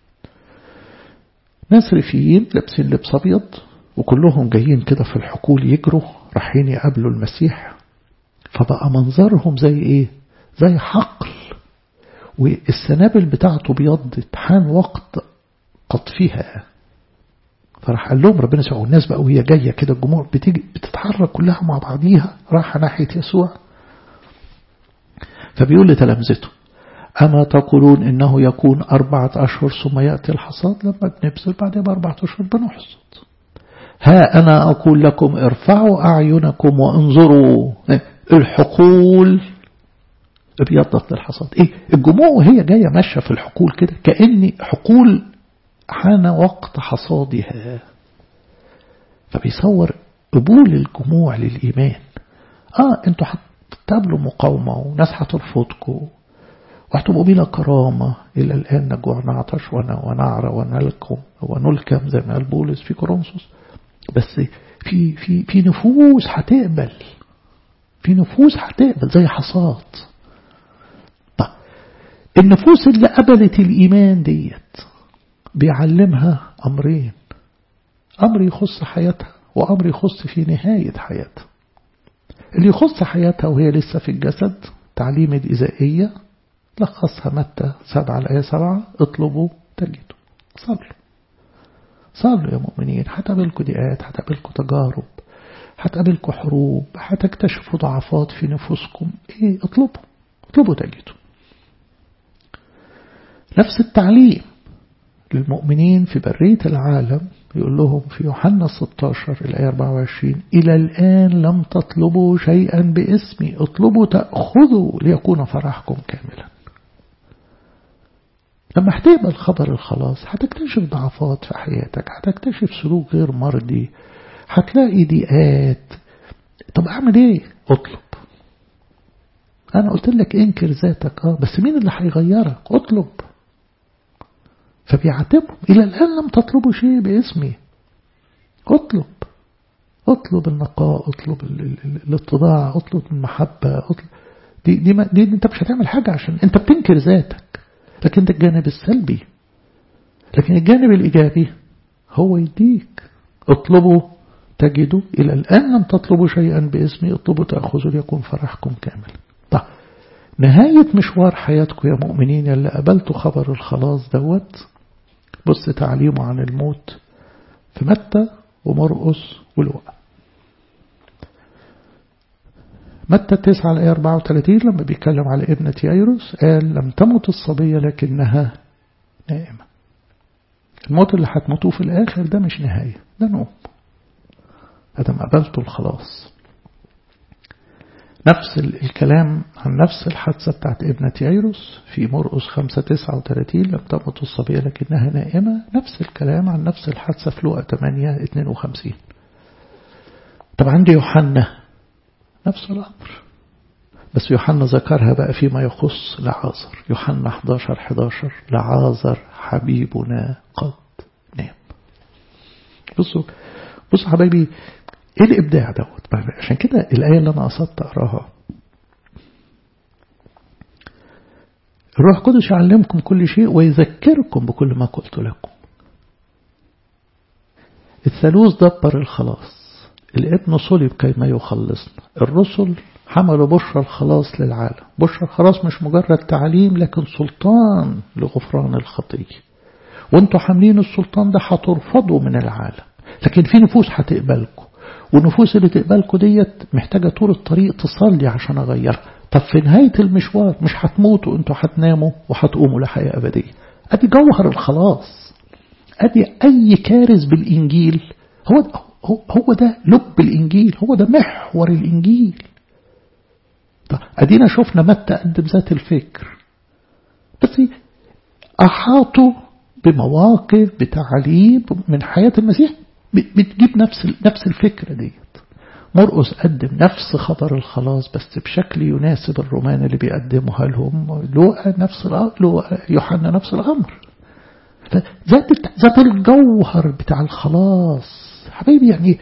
ناس ريفيين لابسين لبس أبيض وكلهم جايين كده في الحقول يجروا رايحين يقابلوا المسيح فبقى منظرهم زي ايه زي حقل والسنابل بتاعته بيضت حان وقت قطفها فراح قال لهم ربنا سبحانه والناس بقى وهي جاية كده الجموع بتيجي بتتحرك كلها مع بعضيها راح ناحية يسوع فبيقول لتلامذته أما تقولون إنه يكون أربعة أشهر ثم يأتي الحصاد لما بنبذل بعدها بأربعة أشهر بنحصد ها أنا أقول لكم ارفعوا أعينكم وانظروا الحقول ابيضت للحصاد ايه الجموع وهي جاية ماشية في الحقول كده كأن حقول حان وقت حصادها فبيصور قبول الجموع للإيمان اه انتوا هتقابلوا مقاومة وناس هترفضكم وهتبقوا بلا كرامة إلى الآن نجوع نعطش ونعرى ونلكم ونلكم زي ما قال بولس في كورنثوس بس في في في نفوس هتقبل في نفوس هتقبل زي حصاد طيب النفوس اللي قبلت الإيمان ديت بيعلمها أمرين أمر يخص حياتها وأمر يخص في نهاية حياتها اللي يخص حياتها وهي لسه في الجسد تعليم الإزائية لخصها متى سبعة الآية سبعة اطلبوا تجدوا صلوا صلوا يا مؤمنين هتقابلكم ضيقات هتقابلكم تجارب هتقابلكم حروب هتكتشفوا ضعفات في نفوسكم ايه اطلبوا اطلبوا تجدوا نفس التعليم للمؤمنين في برية العالم يقول لهم في يوحنا 16 الآية 24 إلى الآن لم تطلبوا شيئا باسمي اطلبوا تأخذوا ليكون فرحكم كاملا لما هتقبل خبر الخلاص هتكتشف ضعفات في حياتك هتكتشف سلوك غير مرضي هتلاقي ضيقات طب اعمل ايه اطلب انا قلت لك انكر ذاتك اه بس مين اللي هيغيرك اطلب فبيعاتبهم الى الان لم تطلبوا شيء باسمي اطلب اطلب النقاء اطلب الاتضاع اطلب المحبة اطلب دي, دي, دي, دي انت مش هتعمل حاجة عشان انت بتنكر ذاتك لكن ده الجانب السلبي لكن الجانب الإيجابي هو يديك اطلبوا تجدوا إلى الآن لم تطلبوا شيئا باسمي اطلبوا تأخذوا ليكون فرحكم كامل طيب نهاية مشوار حياتكم يا مؤمنين اللي قبلتوا خبر الخلاص دوت بص تعليمه عن الموت في متى ومرقس ولوقا متى 9 الآية 34 لما بيتكلم على ابنة يايروس قال لم تمت الصبية لكنها نائمة الموت اللي هتموتوه في الآخر ده مش نهاية ده نوم أدم قبلته الخلاص نفس الكلام عن نفس الحادثة بتاعت ابنة يايروس في مرقس 5 39 لم تمت الصبية لكنها نائمة نفس الكلام عن نفس الحادثة في لوقا 8 52 طب عندي يوحنا نفس الأمر بس يوحنا ذكرها بقى فيما يخص لعازر يوحنا 11 11 لعازر حبيبنا قد نام بصوا بصوا حبايبي ايه الابداع دوت عشان كده الايه اللي انا قصدت اقراها الروح القدس يعلمكم كل شيء ويذكركم بكل ما قلت لكم الثالوث دبر الخلاص الابن صلب كيما يخلصنا الرسل حملوا بشرى الخلاص للعالم بشرى الخلاص مش مجرد تعليم لكن سلطان لغفران الخطية وانتوا حاملين السلطان ده هترفضوا من العالم لكن في نفوس هتقبلكم والنفوس اللي تقبلكم ديت محتاجة طول الطريق تصلي عشان أغيرها طب في نهاية المشوار مش هتموتوا انتوا هتناموا وهتقوموا لحياة أبدية أدي جوهر الخلاص أدي أي كارث بالإنجيل هو ده هو, هو ده لب الإنجيل هو ده محور الإنجيل طب أدينا شفنا متى قدم ذات الفكر بس أحاطوا بمواقف بتعاليم من حياة المسيح بتجيب نفس نفس الفكرة ديت مرقس قدم نفس خبر الخلاص بس بشكل يناسب الرومان اللي بيقدموها لهم لوقا نفس لوقا يوحنا نفس الأمر ذات ذات الجوهر بتاع الخلاص حبيبي يعني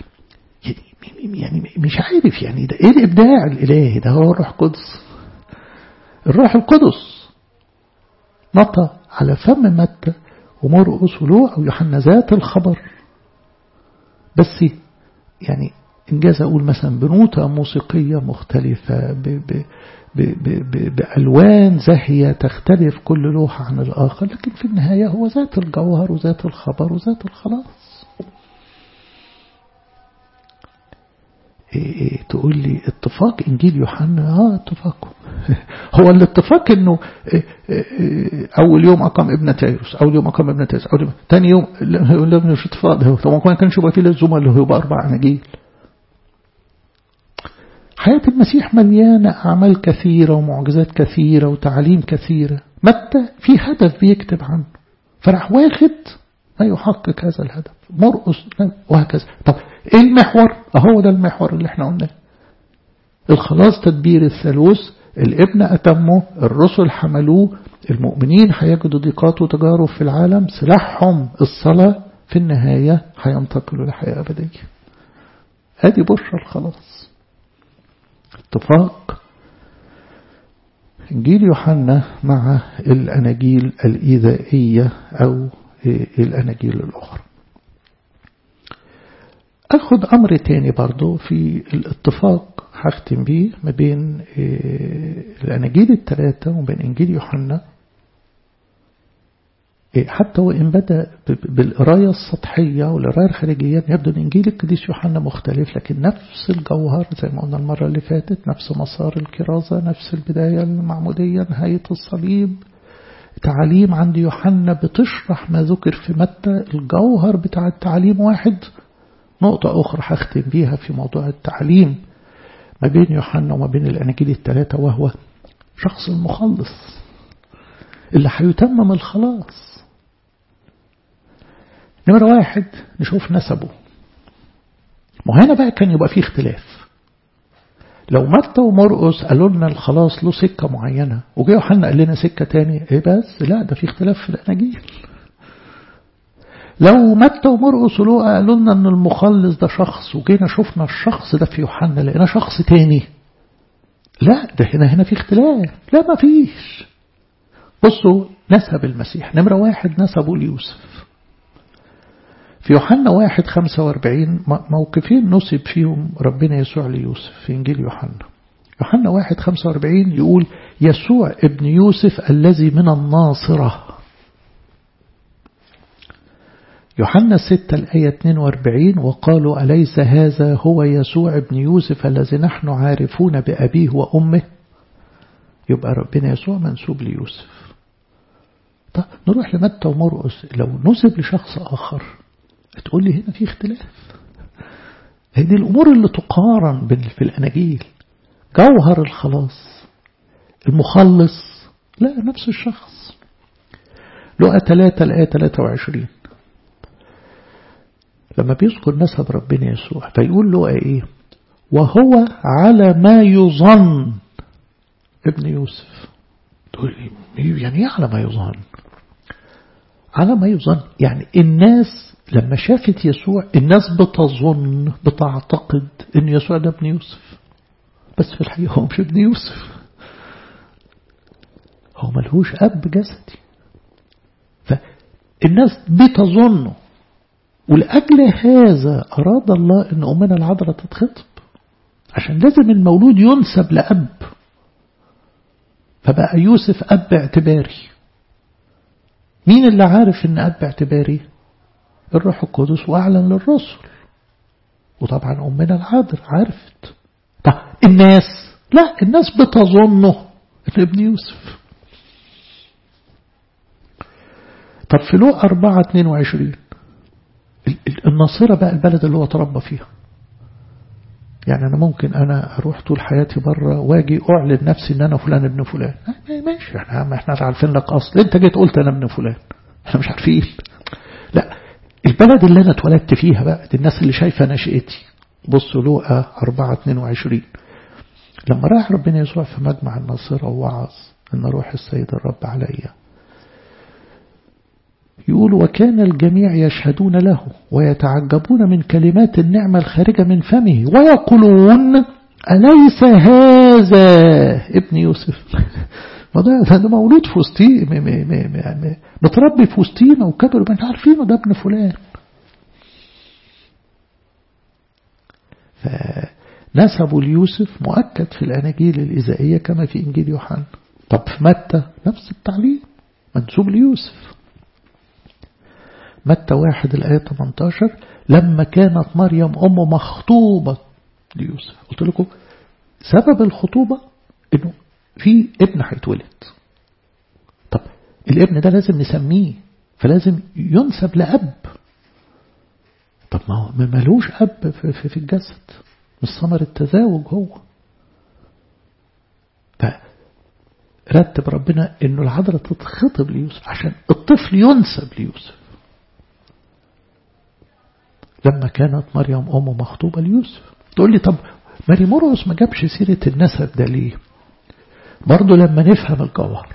يعني مش عارف يعني ده ايه الابداع الالهي ده هو الروح القدس الروح القدس نطى على فم متى ومرقس ولوقا ويوحنا ذات الخبر بس يعني إنجاز أقول مثلا بنوتة موسيقية مختلفة ب ب ب ب بألوان زاهية تختلف كل لوحة عن الآخر لكن في النهاية هو ذات الجوهر وذات الخبر وذات الخلاص إيه إيه تقول لي اتفاق إنجيل يوحنا اه اتفاقه هو الاتفاق انه إيه اول يوم اقام ابن تيروس اول يوم اقام ابن تيروس اول يوم ثاني يوم لم مش اتفاق ده طبعا ما كانش يبقى فيه لزومه اللي هو يبقى اربع اناجيل حياة المسيح مليانة أعمال كثيرة ومعجزات كثيرة وتعليم كثيرة متى في هدف بيكتب عنه فراح واخد ما يحقق هذا الهدف مرقص وهكذا طب ايه المحور اهو ده المحور اللي احنا قلناه الخلاص تدبير الثالوث الابن أتمه الرسل حملوه المؤمنين هيجدوا ضيقات وتجارب في العالم سلاحهم الصلاة في النهاية هينتقلوا لحياة أبدية هذه بشرى الخلاص اتفاق إنجيل يوحنا مع الأناجيل الإيذائية أو الأناجيل الأخرى أخذ أمر تاني برضو في الاتفاق هختم بيه ما بين الأناجيل الثلاثة وبين إنجيل يوحنا حتى وإن بدأ بالقراية السطحية والقراية الخارجية يبدو أن إنجيل القديس يوحنا مختلف لكن نفس الجوهر زي ما قلنا المرة اللي فاتت نفس مسار الكرازة نفس البداية المعمودية نهاية الصليب تعاليم عند يوحنا بتشرح ما ذكر في متى الجوهر بتاع التعليم واحد نقطة أخرى هختم بيها في موضوع التعليم ما بين يوحنا وما بين الأناجيل الثلاثة وهو شخص المخلص اللي هيتمم الخلاص نمرة واحد نشوف نسبه ما هنا بقى كان يبقى فيه اختلاف لو متى ومرقس قالوا لنا الخلاص له سكة معينة وجاي يوحنا قال لنا سكة تاني ايه بس لا ده في اختلاف في الأناجيل لو متى ومرقس ولوقا قالوا لنا ان المخلص ده شخص وجينا شفنا الشخص ده في يوحنا لقينا شخص تاني لا ده هنا هنا في اختلاف لا ما فيش بصوا نسب المسيح نمرة واحد نسبه ليوسف في يوحنا واحد خمسة واربعين موقفين نسب فيهم ربنا يسوع ليوسف في إنجيل يوحنا يوحنا واحد خمسة واربعين يقول يسوع ابن يوسف الذي من الناصرة يوحنا ستة الآية 42 وقالوا أليس هذا هو يسوع ابن يوسف الذي نحن عارفون بأبيه وأمه يبقى ربنا يسوع منسوب ليوسف طب نروح لمتى ومرقس لو نسب لشخص آخر تقول لي هنا في اختلاف هذه الأمور اللي تقارن في الأناجيل جوهر الخلاص المخلص لا نفس الشخص لقى 3 الآية 23 لما بيذكر نسب ربنا يسوع فيقول له ايه وهو على ما يظن ابن يوسف تقول يعني ايه على ما يظن على ما يظن يعني الناس لما شافت يسوع الناس بتظن بتعتقد ان يسوع ده ابن يوسف بس في الحقيقة هو مش ابن يوسف هو ملهوش أب جسدي فالناس بتظنه ولأجل هذا أراد الله أن أمنا العذراء تتخطب عشان لازم المولود ينسب لأب فبقى يوسف أب اعتباري مين اللي عارف أن أب اعتباري الروح القدس وأعلن للرسل وطبعا أمنا العذراء عرفت طب الناس لا الناس بتظنه أن ابن يوسف طب في لوق 4 22 الناصرة بقى البلد اللي هو تربى فيها يعني أنا ممكن أنا أروح طول حياتي بره واجي أعلن نفسي إن أنا فلان ابن فلان ماشي احنا ما احنا عارفين لك أصل أنت جيت قلت أنا ابن فلان احنا مش عارفين لا البلد اللي أنا اتولدت فيها بقى دي الناس اللي شايفة نشأتي بصوا لوقا 4 22 لما راح ربنا يسوع في مجمع الناصرة ووعظ إن روح السيد الرب عليا يقول وكان الجميع يشهدون له ويتعجبون من كلمات النعمة الخارجة من فمه ويقولون أليس هذا ابن يوسف ما ده ده مولود في وسطين متربي في وسطينا وكبر ما عارفينه ده ابن فلان فنسبوا ليوسف مؤكد في الأناجيل الإزائية كما في إنجيل يوحنا طب في متى نفس التعليم منسوب ليوسف متى واحد الآية 18 لما كانت مريم أم مخطوبة ليوسف قلت لكم سبب الخطوبة انه في ابن هيتولد طب الابن ده لازم نسميه فلازم ينسب لأب طب ما هو ملوش أب في, في الجسد مش ثمر التزاوج هو فرتب ربنا انه العذراء تتخطب ليوسف عشان الطفل ينسب ليوسف لما كانت مريم أم مخطوبة ليوسف تقول لي طب ماري مرقس ما جابش سيرة النسب ده ليه برضه لما نفهم الجوهر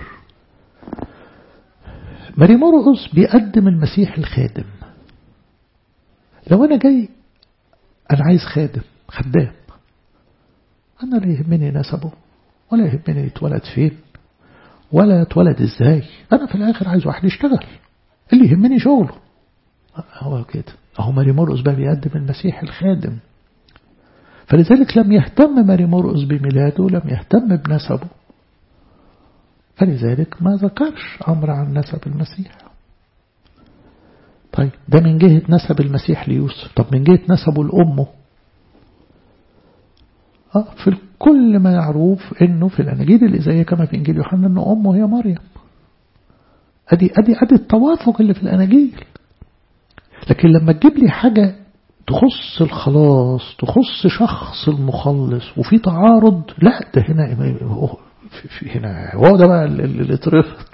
ماري مرقس بيقدم المسيح الخادم لو أنا جاي أنا عايز خادم خدام أنا لا يهمني نسبه ولا يهمني يتولد فين ولا اتولد ازاي أنا في الآخر عايز واحد يشتغل اللي يهمني شغله هو كده أهو ماري مرقس بقى بيقدم المسيح الخادم فلذلك لم يهتم ماري مرقس بميلاده لم يهتم بنسبه فلذلك ما ذكرش أمر عن نسب المسيح طيب ده من جهة نسب المسيح ليوسف طب من جهة نسبه لأمه آه في كل ما يعروف انه في الاناجيل الازايه كما في انجيل يوحنا ان امه هي مريم ادي ادي ادي التوافق اللي في الاناجيل لكن لما تجيب لي حاجة تخص الخلاص تخص شخص المخلص وفي تعارض لا ده هنا في هنا هو ده بقى اللي اترفض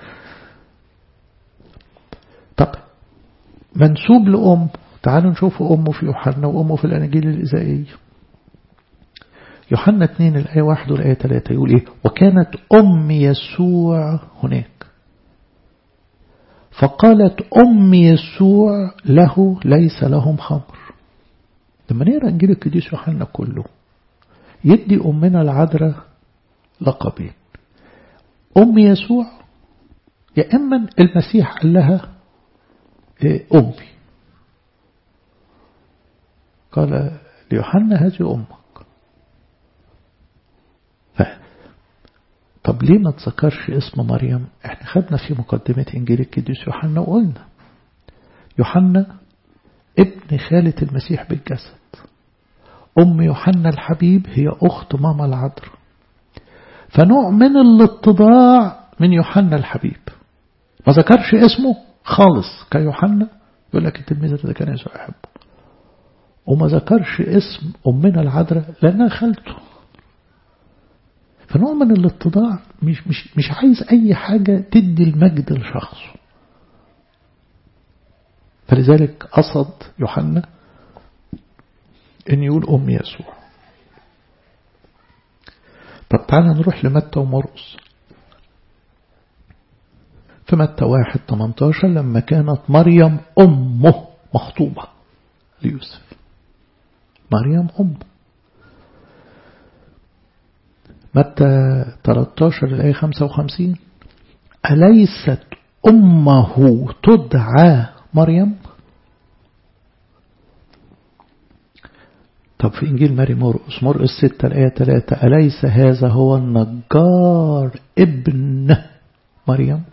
طب منسوب لأم تعالوا نشوف أمه في يوحنا وأمه في الأناجيل الإزائية يوحنا 2 الآية 1 والآية 3 يقول إيه وكانت أم يسوع هناك فقالت أم يسوع له ليس لهم خمر لما نقرأ إنجيل القديس يوحنا كله يدي أمنا العذراء لقبين أم يسوع يا إما المسيح قال لها أمي قال ليوحنا هذه أمك طب ليه ما تذكرش اسم مريم احنا خدنا في مقدمة انجيل القديس يوحنا وقلنا يوحنا ابن خالة المسيح بالجسد ام يوحنا الحبيب هي اخت ماما العذراء فنوع من الاتضاع من يوحنا الحبيب ما ذكرش اسمه خالص كيوحنا يقول لك التلميذ ده كان يسوع يحبه وما ذكرش اسم امنا العذراء لانها خالته فنوع من الاتضاع مش, مش, مش عايز أي حاجة تدي المجد لشخصه فلذلك قصد يوحنا أن يقول أم يسوع طب تعالى نروح لمتى ومرقس في متى واحد 18 لما كانت مريم أمه مخطوبة ليوسف مريم أمه متى 13 الآية 55 أليست أمه تدعى مريم طب في إنجيل ماري مرقس مرقس 6 الآية 3 أليس هذا هو النجار ابن مريم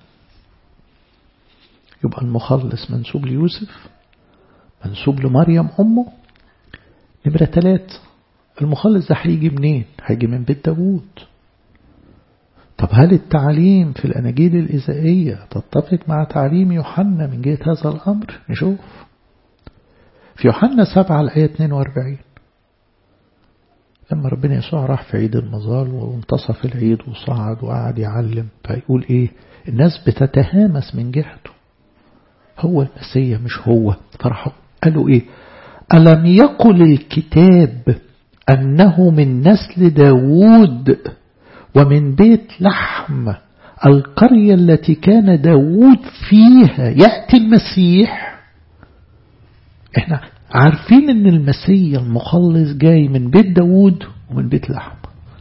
يبقى المخلص منسوب ليوسف منسوب لمريم أمه نمرة ثلاثة المخلص ده هيجي منين هيجي من بيت داوود طب هل التعليم في الأناجيل الإزائية تتفق مع تعليم يوحنا من جهة هذا الأمر نشوف في يوحنا 7 الآية 42 لما ربنا يسوع راح في عيد المظال وانتصف العيد وصعد وقعد يعلم فيقول ايه الناس بتتهامس من جهته هو المسيح مش هو فرحوا قالوا ايه ألم يقل الكتاب أنه من نسل داود ومن بيت لحم القرية التي كان داود فيها يأتي المسيح احنا عارفين ان المسيح المخلص جاي من بيت داود ومن بيت لحم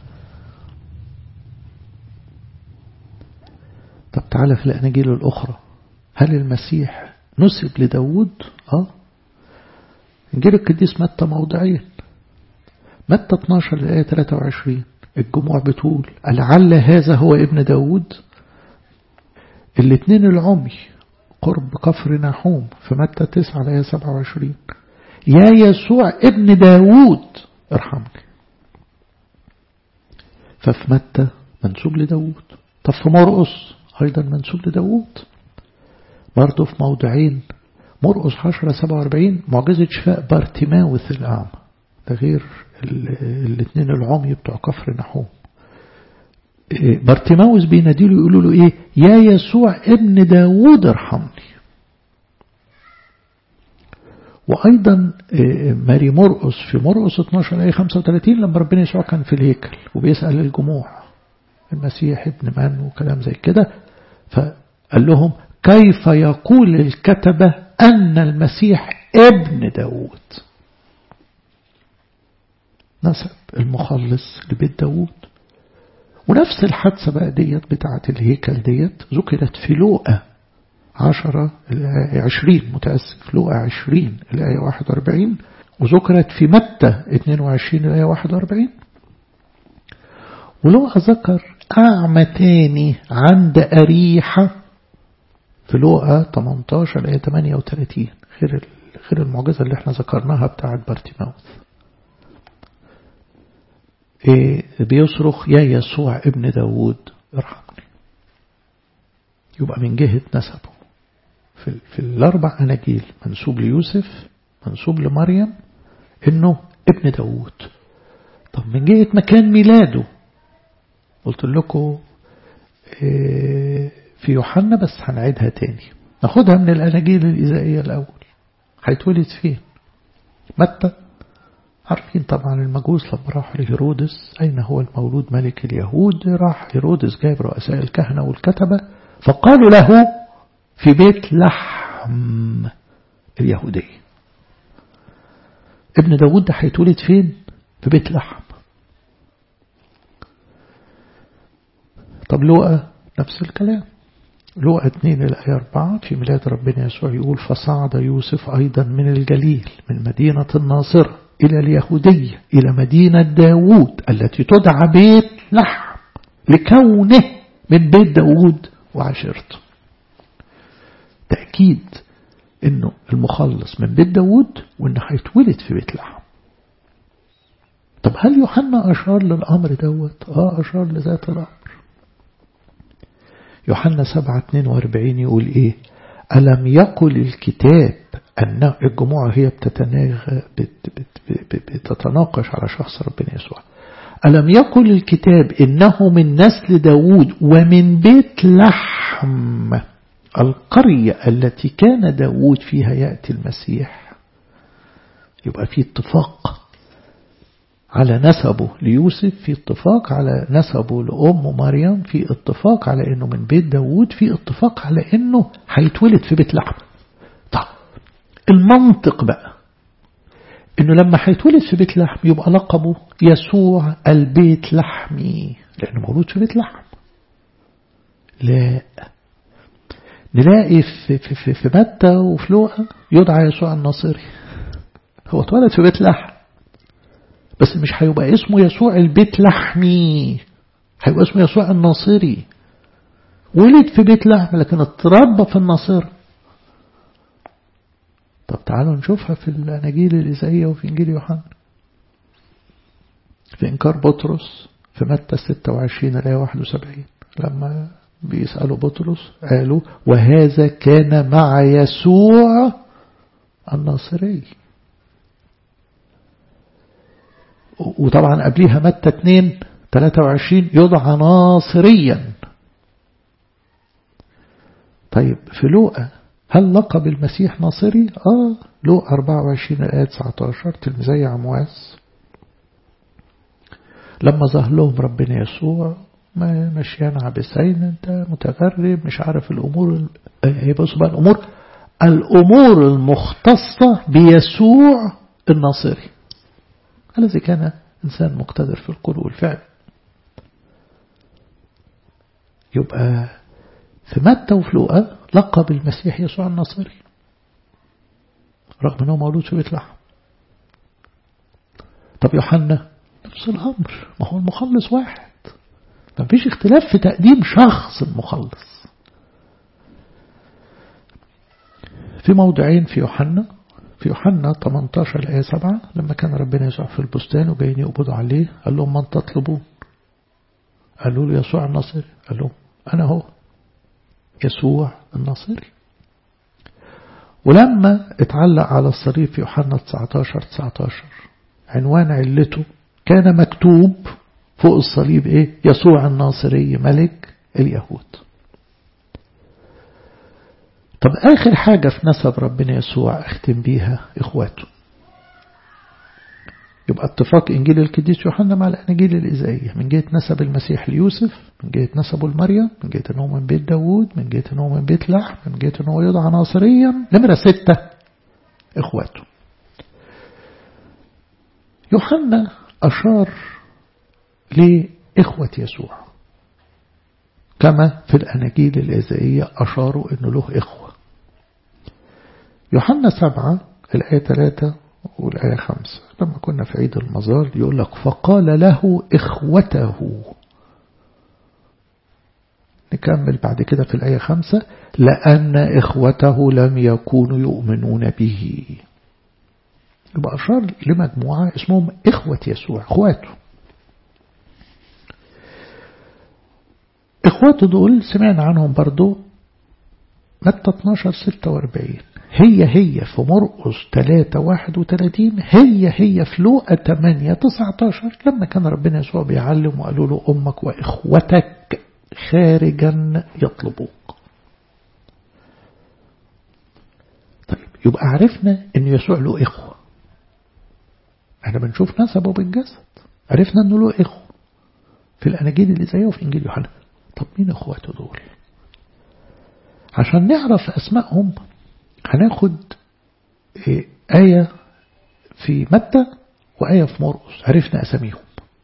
طب تعالى في الأناجيل الأخرى هل المسيح نسب لداود اه إنجيل القديس متى موضعين متى 12 الآية 23 الجموع بتقول لعل هذا هو ابن داود الاثنين العمي قرب كفر نحوم في متى 9 الآية 27 يا يسوع ابن داود ارحمني ففي متى منسوب لداود طب في مرقس أيضا منسوب لداود برضه في موضعين مرقس 10 47 معجزة شفاء بارتيماوث الأعمى ده غير الاثنين العمي بتوع كفر نحوم بارتيماوس بيناديله يقولوا له ايه يا يسوع ابن داود ارحمني وأيضا ماري مرقس في مرقس 12 آية 35 لما ربنا يسوع كان في الهيكل وبيسأل الجموع المسيح ابن من وكلام زي كده فقال لهم كيف يقول الكتبة أن المسيح ابن داود نسب المخلص لبيت داود ونفس الحادثة بقى ديت بتاعة الهيكل ديت ذكرت في لوقا عشرة الآية عشرين متأسف لوقا عشرين الآية واحد واربعين وذكرت في متى اتنين وعشرين الآية واحد واربعين ولوقا ذكر أعمى تاني عند أريحة في لوقا 18 الآية 38 غير غير المعجزة اللي احنا ذكرناها بتاعة بارتيماوث إيه بيصرخ يا يسوع ابن داود ارحمني يبقى من جهة نسبه في, في الأربع أناجيل منسوب ليوسف منسوب لمريم إنه ابن داود طب من جهة مكان ميلاده قلت لكم إيه في يوحنا بس هنعيدها تاني ناخدها من الأناجيل الإزائية الأول هيتولد فين متى عارفين طبعا المجوس لما راحوا لهيرودس أين هو المولود ملك اليهود راح هيرودس جايب رؤساء الكهنة والكتبة فقالوا له في بيت لحم اليهودية ابن داود ده هيتولد فين في بيت لحم طب لوقا نفس الكلام لوقا 2 الآية 4 في ميلاد ربنا يسوع يقول فصعد يوسف أيضا من الجليل من مدينة الناصرة إلى اليهودية إلى مدينة داوود التي تدعى بيت لحم لكونه من بيت داوود وعشيرته تأكيد انه المخلص من بيت داوود وانه هيتولد في بيت لحم طب هل يوحنا أشار للأمر دوت آه أشار لذات الأمر يوحنا 7 42 يقول إيه ألم يقل الكتاب أن الجموع هي بتتناغ بت بت بتتناقش على شخص ربنا يسوع ألم يقل الكتاب إنه من نسل داود ومن بيت لحم القرية التي كان داود فيها يأتي المسيح يبقى في اتفاق على نسبه ليوسف في اتفاق على نسبه لأم مريم في اتفاق على أنه من بيت داود في اتفاق على أنه هيتولد في بيت لحم طب المنطق بقى انه لما هيتولد في بيت لحم يبقى لقبه يسوع البيت لحمي لانه مولود في بيت لحم لا نلاقي في, في, في, في متى وفي لوقا يدعى يسوع الناصري هو اتولد في بيت لحم بس مش هيبقى اسمه يسوع البيت لحمي هيبقى اسمه يسوع الناصري ولد في بيت لحم لكن اتربى في الناصر طب تعالوا نشوفها في الأناجيل الإزائية وفي إنجيل يوحنا في إنكار بطرس في متى 26 الآية 71 لما بيسألوا بطرس قالوا وهذا كان مع يسوع الناصري وطبعا قبليها متى 2 23 يدعى ناصريا طيب في لوقا هل لقب المسيح ناصري؟ آه لوقا 24 الآية 19 تلميذي عمواس لما ظهر لهم ربنا يسوع ما مشيان عبسين انت متغرب مش عارف الأمور هي بص بقى الأمور الأمور المختصة بيسوع الناصري الذي كان إنسان مقتدر في القول والفعل يبقى في متى وفي لوقا لقب المسيح يسوع الناصري رغم أنه مولود في بيت لحم طب يوحنا نفس الأمر ما هو المخلص واحد ما فيش اختلاف في تقديم شخص المخلص في موضعين في يوحنا في يوحنا 18 الآية 7 لما كان ربنا يسوع في البستان وجايين يقبضوا عليه قال لهم من تطلبون قالوا له يسوع الناصري قال لهم أنا هو يسوع الناصري ولما اتعلق على الصليب في يوحنا 19 19 عنوان علته كان مكتوب فوق الصليب ايه يسوع الناصري ملك اليهود طب آخر حاجة في نسب ربنا يسوع اختم بيها إخواته يبقى اتفاق إنجيل القديس يوحنا مع الأناجيل الإزائية من جهة نسب المسيح ليوسف من جهة نسبه لمريم من جهة أنه من بيت داوود من جهة أنه من بيت لحم من جهة أنه يدعى ناصريا نمرة ستة إخواته يوحنا أشار لإخوة يسوع كما في الأناجيل الإزائية أشاروا أنه له إخوة يوحنا سبعة الآية ثلاثة والآية خمسة لما كنا في عيد المزار يقول لك فقال له إخوته نكمل بعد كده في الآية خمسة لأن إخوته لم يكونوا يؤمنون به يبقى أشار لمجموعة اسمهم إخوة يسوع إخواته إخواته دول سمعنا عنهم برضو متى 12 46 هي هي في مرقس 3 31 هي هي في لوقا 8 19 لما كان ربنا يسوع بيعلم وقالوا له أمك وإخوتك خارجا يطلبوك طيب يبقى عرفنا أن يسوع له إخوة احنا بنشوف نسبه بالجسد عرفنا أنه له إخوة في الأناجيل اللي زيه وفي إنجيل يوحنا طب مين إخواته دول عشان نعرف أسمائهم هناخد آية في متى وآية في مرقس عرفنا أساميهم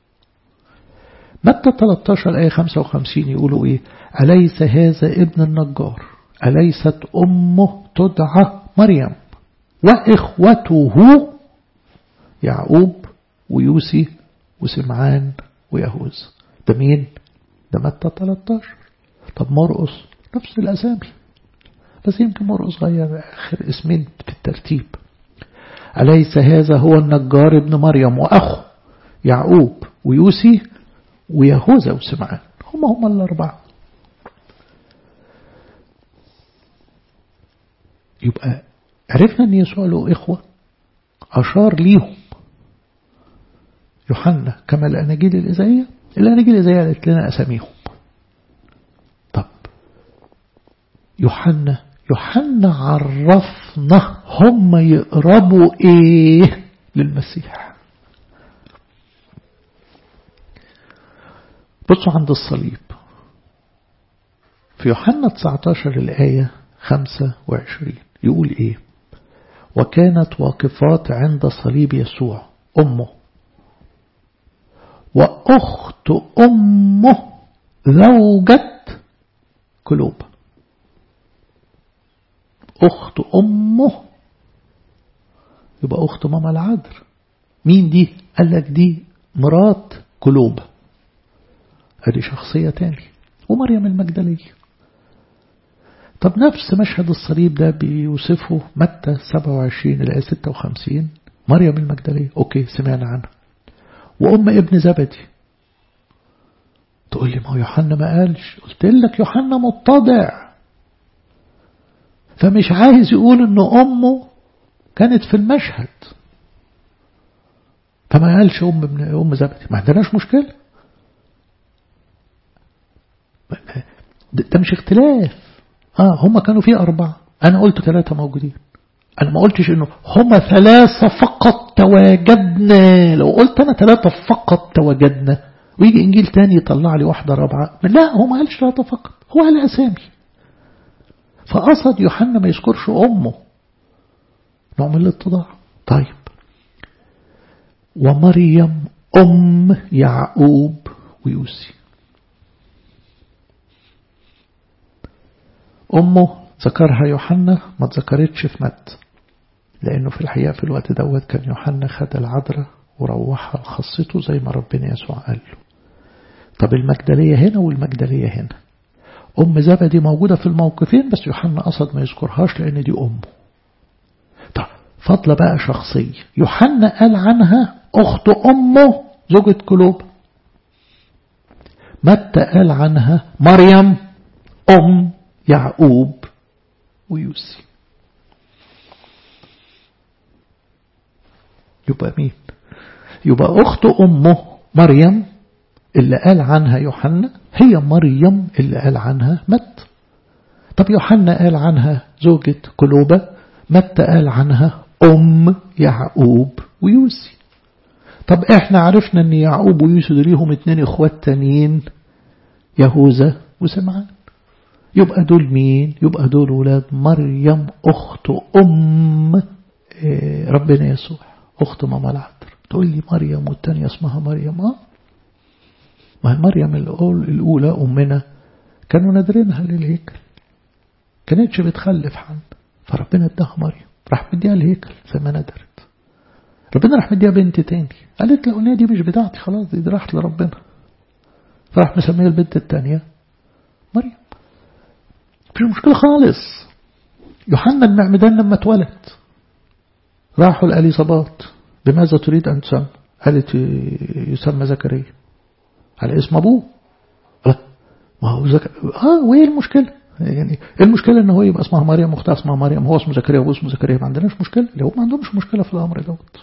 متى 13 آية 55 يقولوا إيه أليس هذا ابن النجار أليست أمه تدعى مريم وإخوته يعقوب ويوسي وسمعان ويهوذا ده مين ده متى 13 طب مرقس نفس الأسامي بس يمكن مرقس غير آخر اسمين في الترتيب أليس هذا هو النجار ابن مريم وأخو يعقوب ويوسي ويهوذا وسمعان هم هم الأربعة يبقى عرفنا أن يسوع له إخوة أشار ليهم يوحنا كما الأناجيل الإزائية الأناجيل الإزائية قالت لنا أساميهم طب يوحنا يوحنا عرفنا هم يقربوا ايه للمسيح بصوا عند الصليب في يوحنا 19 الآية 25 يقول ايه وكانت واقفات عند صليب يسوع أمه وأخت أمه زوجة كلوب أخت أمه يبقى أخت ماما العذر مين دي قال لك دي مرات كلوب هذه شخصية تاني ومريم المجدلية طب نفس مشهد الصليب ده بيوصفه متى 27 إلى 56 مريم المجدلية أوكي سمعنا عنها وأم ابن زبدي تقول لي ما هو يوحنا ما قالش قلت لك يوحنا متضع فمش عايز يقول ان امه كانت في المشهد فما قالش ام ابن ام زبدي ما عندناش مشكله ده مش اختلاف اه هم كانوا فيه أربعة أنا قلت ثلاثة موجودين أنا ما قلتش إنه هم ثلاثة فقط تواجدنا لو قلت أنا ثلاثة فقط تواجدنا ويجي إنجيل تاني يطلع لي واحدة رابعة لا هو ما قالش ثلاثة فقط هو قال أسامي فقصد يوحنا ما يذكرش أمه نوع من الاتضاع طيب ومريم أم يعقوب ويوسي أمه ذكرها يوحنا ما ذكرتش في مت لأنه في الحقيقة في الوقت دوت كان يوحنا خد العذراء وروحها لخاصته زي ما ربنا يسوع قال له طب المجدلية هنا والمجدلية هنا أم زبدي موجودة في الموقفين بس يوحنا قصد ما يذكرهاش لأن دي أمه طب فضل بقى شخصية يوحنا قال عنها أخت أمه زوجة كلوب متى قال عنها مريم أم يعقوب ويوسي يبقى مين يبقى أخت أمه مريم اللي قال عنها يوحنا هي مريم اللي قال عنها مت طب يوحنا قال عنها زوجة كلوبة متى قال عنها أم يعقوب ويوسي طب احنا عرفنا ان يعقوب ويوسف ليهم اتنين اخوات تانيين يهوذا وسمعان يبقى دول مين يبقى دول ولاد مريم أخت أم ربنا يسوع أخت ماما العذر تقول لي مريم والتانية اسمها مريم اه ما هي مريم الأولى أمنا كانوا نادرينها للهيكل كانتش بتخلف حد فربنا اداها مريم راح مديها الهيكل زي ما ندرت ربنا راح مديها بنت تاني قالت له دي مش بتاعتي خلاص دي راحت لربنا فراح مسميها البنت التانية مريم مفيش مشكلة خالص يوحنا المعمدان لما اتولد راحوا الأليصابات بماذا تريد أن تسمى قالت يسمى زكريا على اسم أبوه لا ما هو زك... اه وايه المشكلة يعني المشكلة ان هو يبقى اسمها مريم اختها اسمها مريم هو اسمه زكريا وهو اسمه زكريا ما عندناش مشكلة لو ما عندهمش مشكلة في الأمر دوت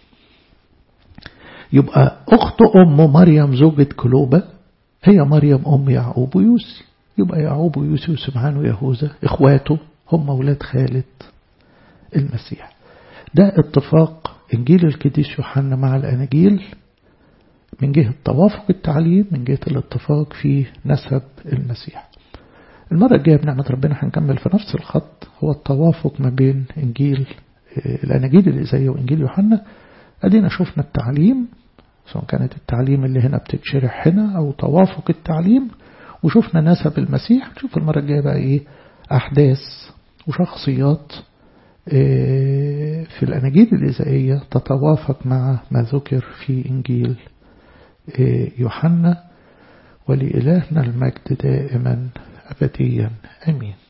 يبقى أخت أم مريم زوجة كلوبة هي مريم أم يعقوب ويوسي يبقى يعقوب ويوسف وسمعان ويهوذا إخواته هم أولاد خالد المسيح ده اتفاق إنجيل القديس يوحنا مع الأناجيل من جهة توافق التعليم من جهة الاتفاق في نسب المسيح المرة الجاية بنعمة ربنا هنكمل في نفس الخط هو التوافق ما بين إنجيل الأناجيل الإزاية وإنجيل يوحنا أدينا شفنا التعليم سواء كانت التعليم اللي هنا بتتشرح هنا أو توافق التعليم وشفنا نسب المسيح نشوف المرة الجاية بقى إيه أحداث وشخصيات في الأناجيل الإزائية تتوافق مع ما ذكر في إنجيل يوحنا ولإلهنا المجد دائما أبديا أمين